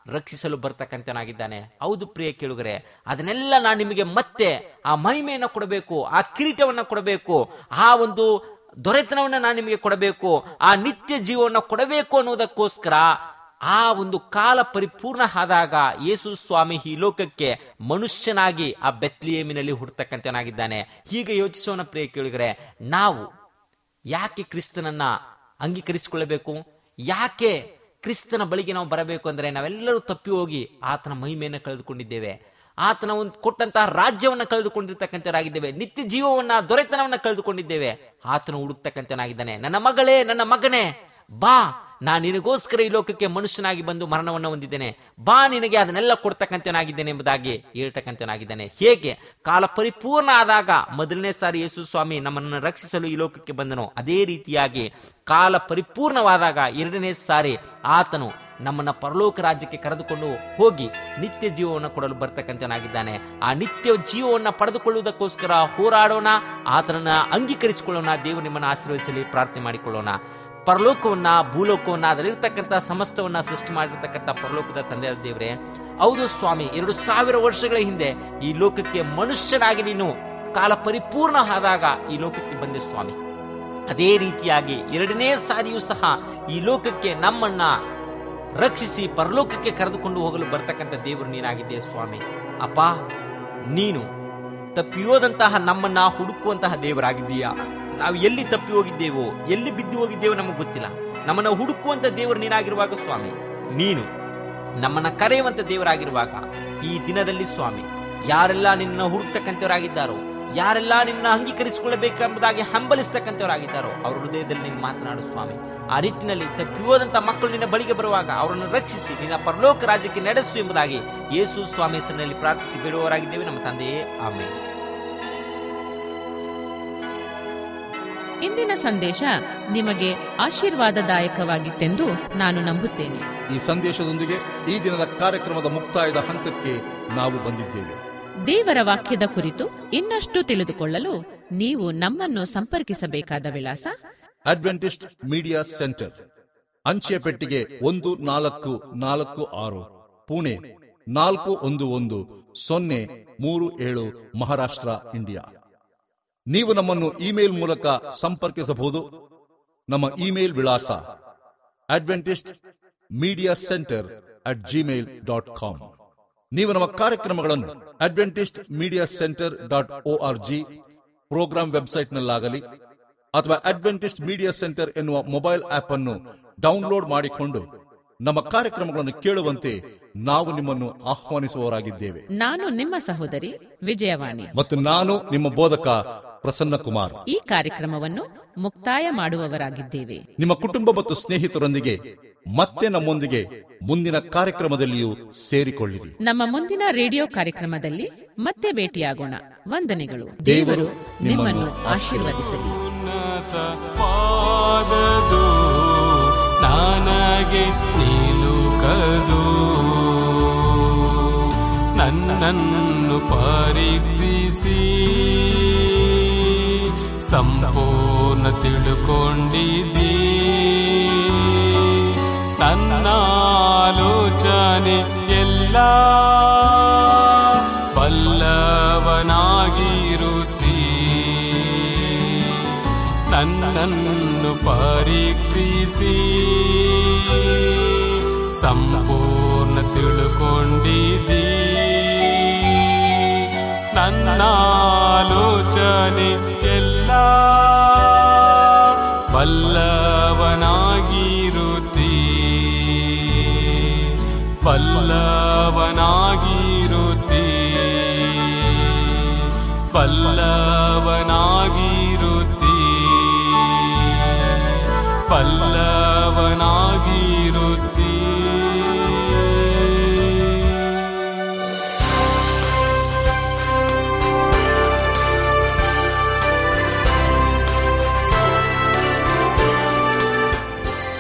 ರಕ್ಷಿಸಲು ಬರ್ತಕ್ಕಂಥನಾಗಿದ್ದಾನೆ ಹೌದು ಪ್ರಿಯ ಕೇಳುಗರೆ ಅದನ್ನೆಲ್ಲ ನಾನು ನಿಮಗೆ ಮತ್ತೆ ಆ ಮಹಿಮೆಯನ್ನು ಕೊಡಬೇಕು ಆ ಕಿರೀಟವನ್ನ ಕೊಡಬೇಕು ಆ ಒಂದು ದೊರೆತನವನ್ನ ನಾನು ನಿಮಗೆ ಕೊಡಬೇಕು ಆ ನಿತ್ಯ ಜೀವವನ್ನು ಕೊಡಬೇಕು ಅನ್ನೋದಕ್ಕೋಸ್ಕರ ಆ ಒಂದು ಕಾಲ ಪರಿಪೂರ್ಣ ಆದಾಗ ಯೇಸು ಸ್ವಾಮಿ ಈ ಲೋಕಕ್ಕೆ ಮನುಷ್ಯನಾಗಿ ಆ ಬೆತ್ಲಿಯೇಮಿನಲ್ಲಿ ಹುಡ್ತಕ್ಕಂಥನಾಗಿದ್ದಾನೆ ಹೀಗೆ ಯೋಚಿಸೋಣ ಪ್ರಿಯ ಕೇಳಿದರೆ ನಾವು ಯಾಕೆ ಕ್ರಿಸ್ತನನ್ನ ಅಂಗೀಕರಿಸಿಕೊಳ್ಳಬೇಕು ಯಾಕೆ ಕ್ರಿಸ್ತನ ಬಳಿಗೆ ನಾವು ಬರಬೇಕು ಅಂದ್ರೆ ನಾವೆಲ್ಲರೂ ತಪ್ಪಿ ಹೋಗಿ ಆತನ ಮಹಿಮೆಯನ್ನು ಕಳೆದುಕೊಂಡಿದ್ದೇವೆ ಆತನ ಒಂದು ಕೊಟ್ಟಂತಹ ರಾಜ್ಯವನ್ನ ಕಳೆದುಕೊಂಡಿರ್ತಕ್ಕಂಥವರಾಗಿದ್ದೇವೆ ನಿತ್ಯ ಜೀವವನ್ನ ದೊರೆತನವನ್ನ ಕಳೆದುಕೊಂಡಿದ್ದೇವೆ ಆತನು ಹುಡುಕ್ತಕ್ಕಂಥನಾಗಿದ್ದಾನೆ ನನ್ನ ಮಗಳೇ ನನ್ನ ಮಗನೇ ಬಾ ನಾನು ನಿನಗೋಸ್ಕರ ಈ ಲೋಕಕ್ಕೆ ಮನುಷ್ಯನಾಗಿ ಬಂದು ಮರಣವನ್ನು ಹೊಂದಿದ್ದೇನೆ ಬಾ ನಿನಗೆ ಅದನ್ನೆಲ್ಲ ಕೊಡ್ತಕ್ಕಂಥನಾಗಿದ್ದೇನೆ ಎಂಬುದಾಗಿ ಹೇಳ್ತಕ್ಕಂಥನಾಗಿದ್ದಾನೆ ಹೇಗೆ ಕಾಲ ಪರಿಪೂರ್ಣ ಆದಾಗ ಮೊದಲನೇ ಸಾರಿ ಯೇಸು ಸ್ವಾಮಿ ನಮ್ಮನ್ನು ರಕ್ಷಿಸಲು ಈ ಲೋಕಕ್ಕೆ ಬಂದನು ಅದೇ ರೀತಿಯಾಗಿ ಕಾಲ ಪರಿಪೂರ್ಣವಾದಾಗ ಎರಡನೇ ಸಾರಿ ಆತನು ನಮ್ಮನ್ನ ಪರಲೋಕ ರಾಜ್ಯಕ್ಕೆ ಕರೆದುಕೊಂಡು ಹೋಗಿ ನಿತ್ಯ ಜೀವವನ್ನು ಕೊಡಲು ಬರ್ತಕ್ಕಂಥನಾಗಿದ್ದಾನೆ ಆ ನಿತ್ಯ ಜೀವವನ್ನು ಪಡೆದುಕೊಳ್ಳುವುದಕ್ಕೋಸ್ಕರ ಹೋರಾಡೋಣ ಆತನನ್ನ ಅಂಗೀಕರಿಸಿಕೊಳ್ಳೋಣ ದೇವರು ನಿಮ್ಮನ್ನು ಆಶೀರ್ವದಿಸಲಿ ಪ್ರಾರ್ಥನೆ ಮಾಡಿಕೊಳ್ಳೋಣ ಪರಲೋಕವನ್ನ ಭೂಲೋಕವನ್ನ ಅದರಲ್ಲಿರ್ತಕ್ಕಂಥ ಸಮಸ್ತವನ್ನ ಸೃಷ್ಟಿ ಮಾಡಿರ್ತಕ್ಕಂಥ ಪರಲೋಕದ ತಂದೆಯಾದ ದೇವರೇ ಹೌದು ಸ್ವಾಮಿ ಎರಡು ಸಾವಿರ ವರ್ಷಗಳ ಹಿಂದೆ ಈ ಲೋಕಕ್ಕೆ ಮನುಷ್ಯನಾಗಿ ನೀನು ಕಾಲ ಪರಿಪೂರ್ಣ ಆದಾಗ ಈ ಲೋಕಕ್ಕೆ ಬಂದೆ ಸ್ವಾಮಿ ಅದೇ ರೀತಿಯಾಗಿ ಎರಡನೇ ಸಾರಿಯೂ ಸಹ ಈ ಲೋಕಕ್ಕೆ ನಮ್ಮನ್ನ ರಕ್ಷಿಸಿ ಪರಲೋಕಕ್ಕೆ ಕರೆದುಕೊಂಡು ಹೋಗಲು ಬರ್ತಕ್ಕಂಥ ದೇವರು ನೀನಾಗಿದ್ದೆ ಸ್ವಾಮಿ ಅಪ್ಪ ನೀನು ತಪ್ಪಿಯೋದಂತಹ ನಮ್ಮನ್ನ ಹುಡುಕುವಂತಹ ದೇವರಾಗಿದ್ದೀಯಾ ನಾವು ಎಲ್ಲಿ ತಪ್ಪಿ ಹೋಗಿದ್ದೇವೋ ಎಲ್ಲಿ ಬಿದ್ದು ಹೋಗಿದ್ದೇವೋ ನಮಗೆ ಗೊತ್ತಿಲ್ಲ ನಮ್ಮನ್ನ ಹುಡುಕುವಂತ ದೇವರು ನೀನಾಗಿರುವಾಗ ಸ್ವಾಮಿ ನೀನು ನಮ್ಮನ್ನ ಕರೆಯುವಂತ ದೇವರಾಗಿರುವಾಗ ಈ ದಿನದಲ್ಲಿ ಸ್ವಾಮಿ ಯಾರೆಲ್ಲ ನಿನ್ನ ಹುಡುಕ್ತಕ್ಕಂಥವರಾಗಿದ್ದಾರೋ ಯಾರೆಲ್ಲ ನಿನ್ನ ಅಂಗೀಕರಿಸಿಕೊಳ್ಳಬೇಕೆಂಬುದಾಗಿ ಹಂಬಲಿಸ್ತಕ್ಕಂಥವರಾಗಿದ್ದಾರೋ ಅವ್ರ ಹೃದಯದಲ್ಲಿ ನೀನು ಮಾತನಾಡು ಸ್ವಾಮಿ ಆ ನಿಟ್ಟಿನಲ್ಲಿ ತಪ್ಪಿ ಹೋದಂತ ಮಕ್ಕಳು ನಿನ್ನ ಬಳಿಗೆ ಬರುವಾಗ ಅವರನ್ನು ರಕ್ಷಿಸಿ ನಿನ್ನ ಪರಲೋಕ ರಾಜ್ಯಕ್ಕೆ ನಡೆಸು ಎಂಬುದಾಗಿ ಯೇಸು ಸ್ವಾಮಿ ಹೆಸರಿನಲ್ಲಿ ಪ್ರಾರ್ಥಿಸಿ ಬಿಡುವವರಾಗಿದ್ದೇವೆ ನಮ್ಮ ತಂದೆಯೇ ಆಮೇಲೆ ಇಂದಿನ ಸಂದೇಶ ನಿಮಗೆ ಆಶೀರ್ವಾದದಾಯಕವಾಗಿತ್ತೆಂದು ನಾನು ನಂಬುತ್ತೇನೆ ಈ ಸಂದೇಶದೊಂದಿಗೆ ಈ ದಿನದ ಕಾರ್ಯಕ್ರಮದ ಮುಕ್ತಾಯದ ಹಂತಕ್ಕೆ ನಾವು ಬಂದಿದ್ದೇವೆ ದೇವರ ವಾಕ್ಯದ ಕುರಿತು ಇನ್ನಷ್ಟು ತಿಳಿದುಕೊಳ್ಳಲು ನೀವು ನಮ್ಮನ್ನು ಸಂಪರ್ಕಿಸಬೇಕಾದ ವಿಳಾಸ ಅಡ್ವೆಂಟಿಸ್ಟ್ ಮೀಡಿಯಾ ಸೆಂಟರ್ ಅಂಚೆ ಪೆಟ್ಟಿಗೆ ಒಂದು ನಾಲ್ಕು ನಾಲ್ಕು ಆರು ಪುಣೆ ನಾಲ್ಕು ಒಂದು ಒಂದು ಸೊನ್ನೆ ಮೂರು ಏಳು ಮಹಾರಾಷ್ಟ್ರ ಇಂಡಿಯಾ ನೀವು ನಮ್ಮನ್ನು ಇಮೇಲ್ ಮೂಲಕ ಸಂಪರ್ಕಿಸಬಹುದು ನಮ್ಮ ಇಮೇಲ್ ವಿಳಾಸ Adventist Media Centre at Gmail dot com ನೀವು ನಮ್ಮ ಕಾರ್ಯಕ್ರಮಗಳನ್ನು Adventist Media Centre dot O R G programme ವೆಬ್ಸೈಟ್ನಲ್ಲಾಗಲಿ ಅಥವಾ ಅಡ್ವೆಂಟಿಸ್ಟ್ ಮೀಡಿಯಾ ಸೆಂಟರ್ ಎನ್ನುವ ಮೊಬೈಲ್ ಆಪ್ ಅನ್ನು ಡೌನ್ಲೋಡ್ ಮಾಡಿಕೊಂಡು ನಮ್ಮ ಕಾರ್ಯಕ್ರಮಗಳನ್ನು ಕೇಳುವಂತೆ ನಾವು ನಿಮ್ಮನ್ನು ಆಹ್ವಾನಿಸುವವರಾಗಿದ್ದೇವೆ ನಾನು ನಿಮ್ಮ ಸಹೋದರಿ ವಿಜಯವಾಣಿ ಮತ್ತು ನಾನು ನಿಮ್ಮ ಬೋಧಕ ಪ್ರಸನ್ನ ಕುಮಾರ್ ಈ ಕಾರ್ಯಕ್ರಮವನ್ನು ಮುಕ್ತಾಯ ಮಾಡುವವರಾಗಿದ್ದೇವೆ ನಿಮ್ಮ ಕುಟುಂಬ ಮತ್ತು ಸ್ನೇಹಿತರೊಂದಿಗೆ ಮತ್ತೆ ನಮ್ಮೊಂದಿಗೆ ಮುಂದಿನ ಕಾರ್ಯಕ್ರಮದಲ್ಲಿಯೂ ಸೇರಿಕೊಳ್ಳಿರಿ ನಮ್ಮ ಮುಂದಿನ ರೇಡಿಯೋ ಕಾರ್ಯಕ್ರಮದಲ್ಲಿ ಮತ್ತೆ ಭೇಟಿಯಾಗೋಣ ವಂದನೆಗಳು ದೇವರು ದೇವರು ನಿಮ್ಮನ್ನು ಆಶೀರ್ವದಿಸಲಿ ಉನ್ನತ ಪಾದದು ನನಗೆ ನಿಲುಕದು ನನ್ನನ್ನು ಪರೀಕ್ಷಿಸಿ ಸಂಪೂರ್ಣ ತಿಳುಕೊಂಡಿದ್ದೀ ನನ್ನಾಲೋಚನೆ ಎಲ್ಲ ಬಲ್ಲವನಾಗಿರುತ್ತೀ ನನ್ನನ್ನು ಪರೀಕ್ಷಿಸಿ ಸಂಪೂರ್ಣ ತಿಳುಕೊಂಡಿದ್ದೀ ನನ್ನಾಲೋಚನೆ ಎಲ್ಲ ಬಲ್ಲವನಾಗಿರುತ್ತೀ ಬಲ್ಲವನಾಗಿರುತ್ತೀ ಬಲ್ಲವನಾಗಿರುತ್ತೀ ಬಲ್ಲವನಾಗಿರುತ್ತೀ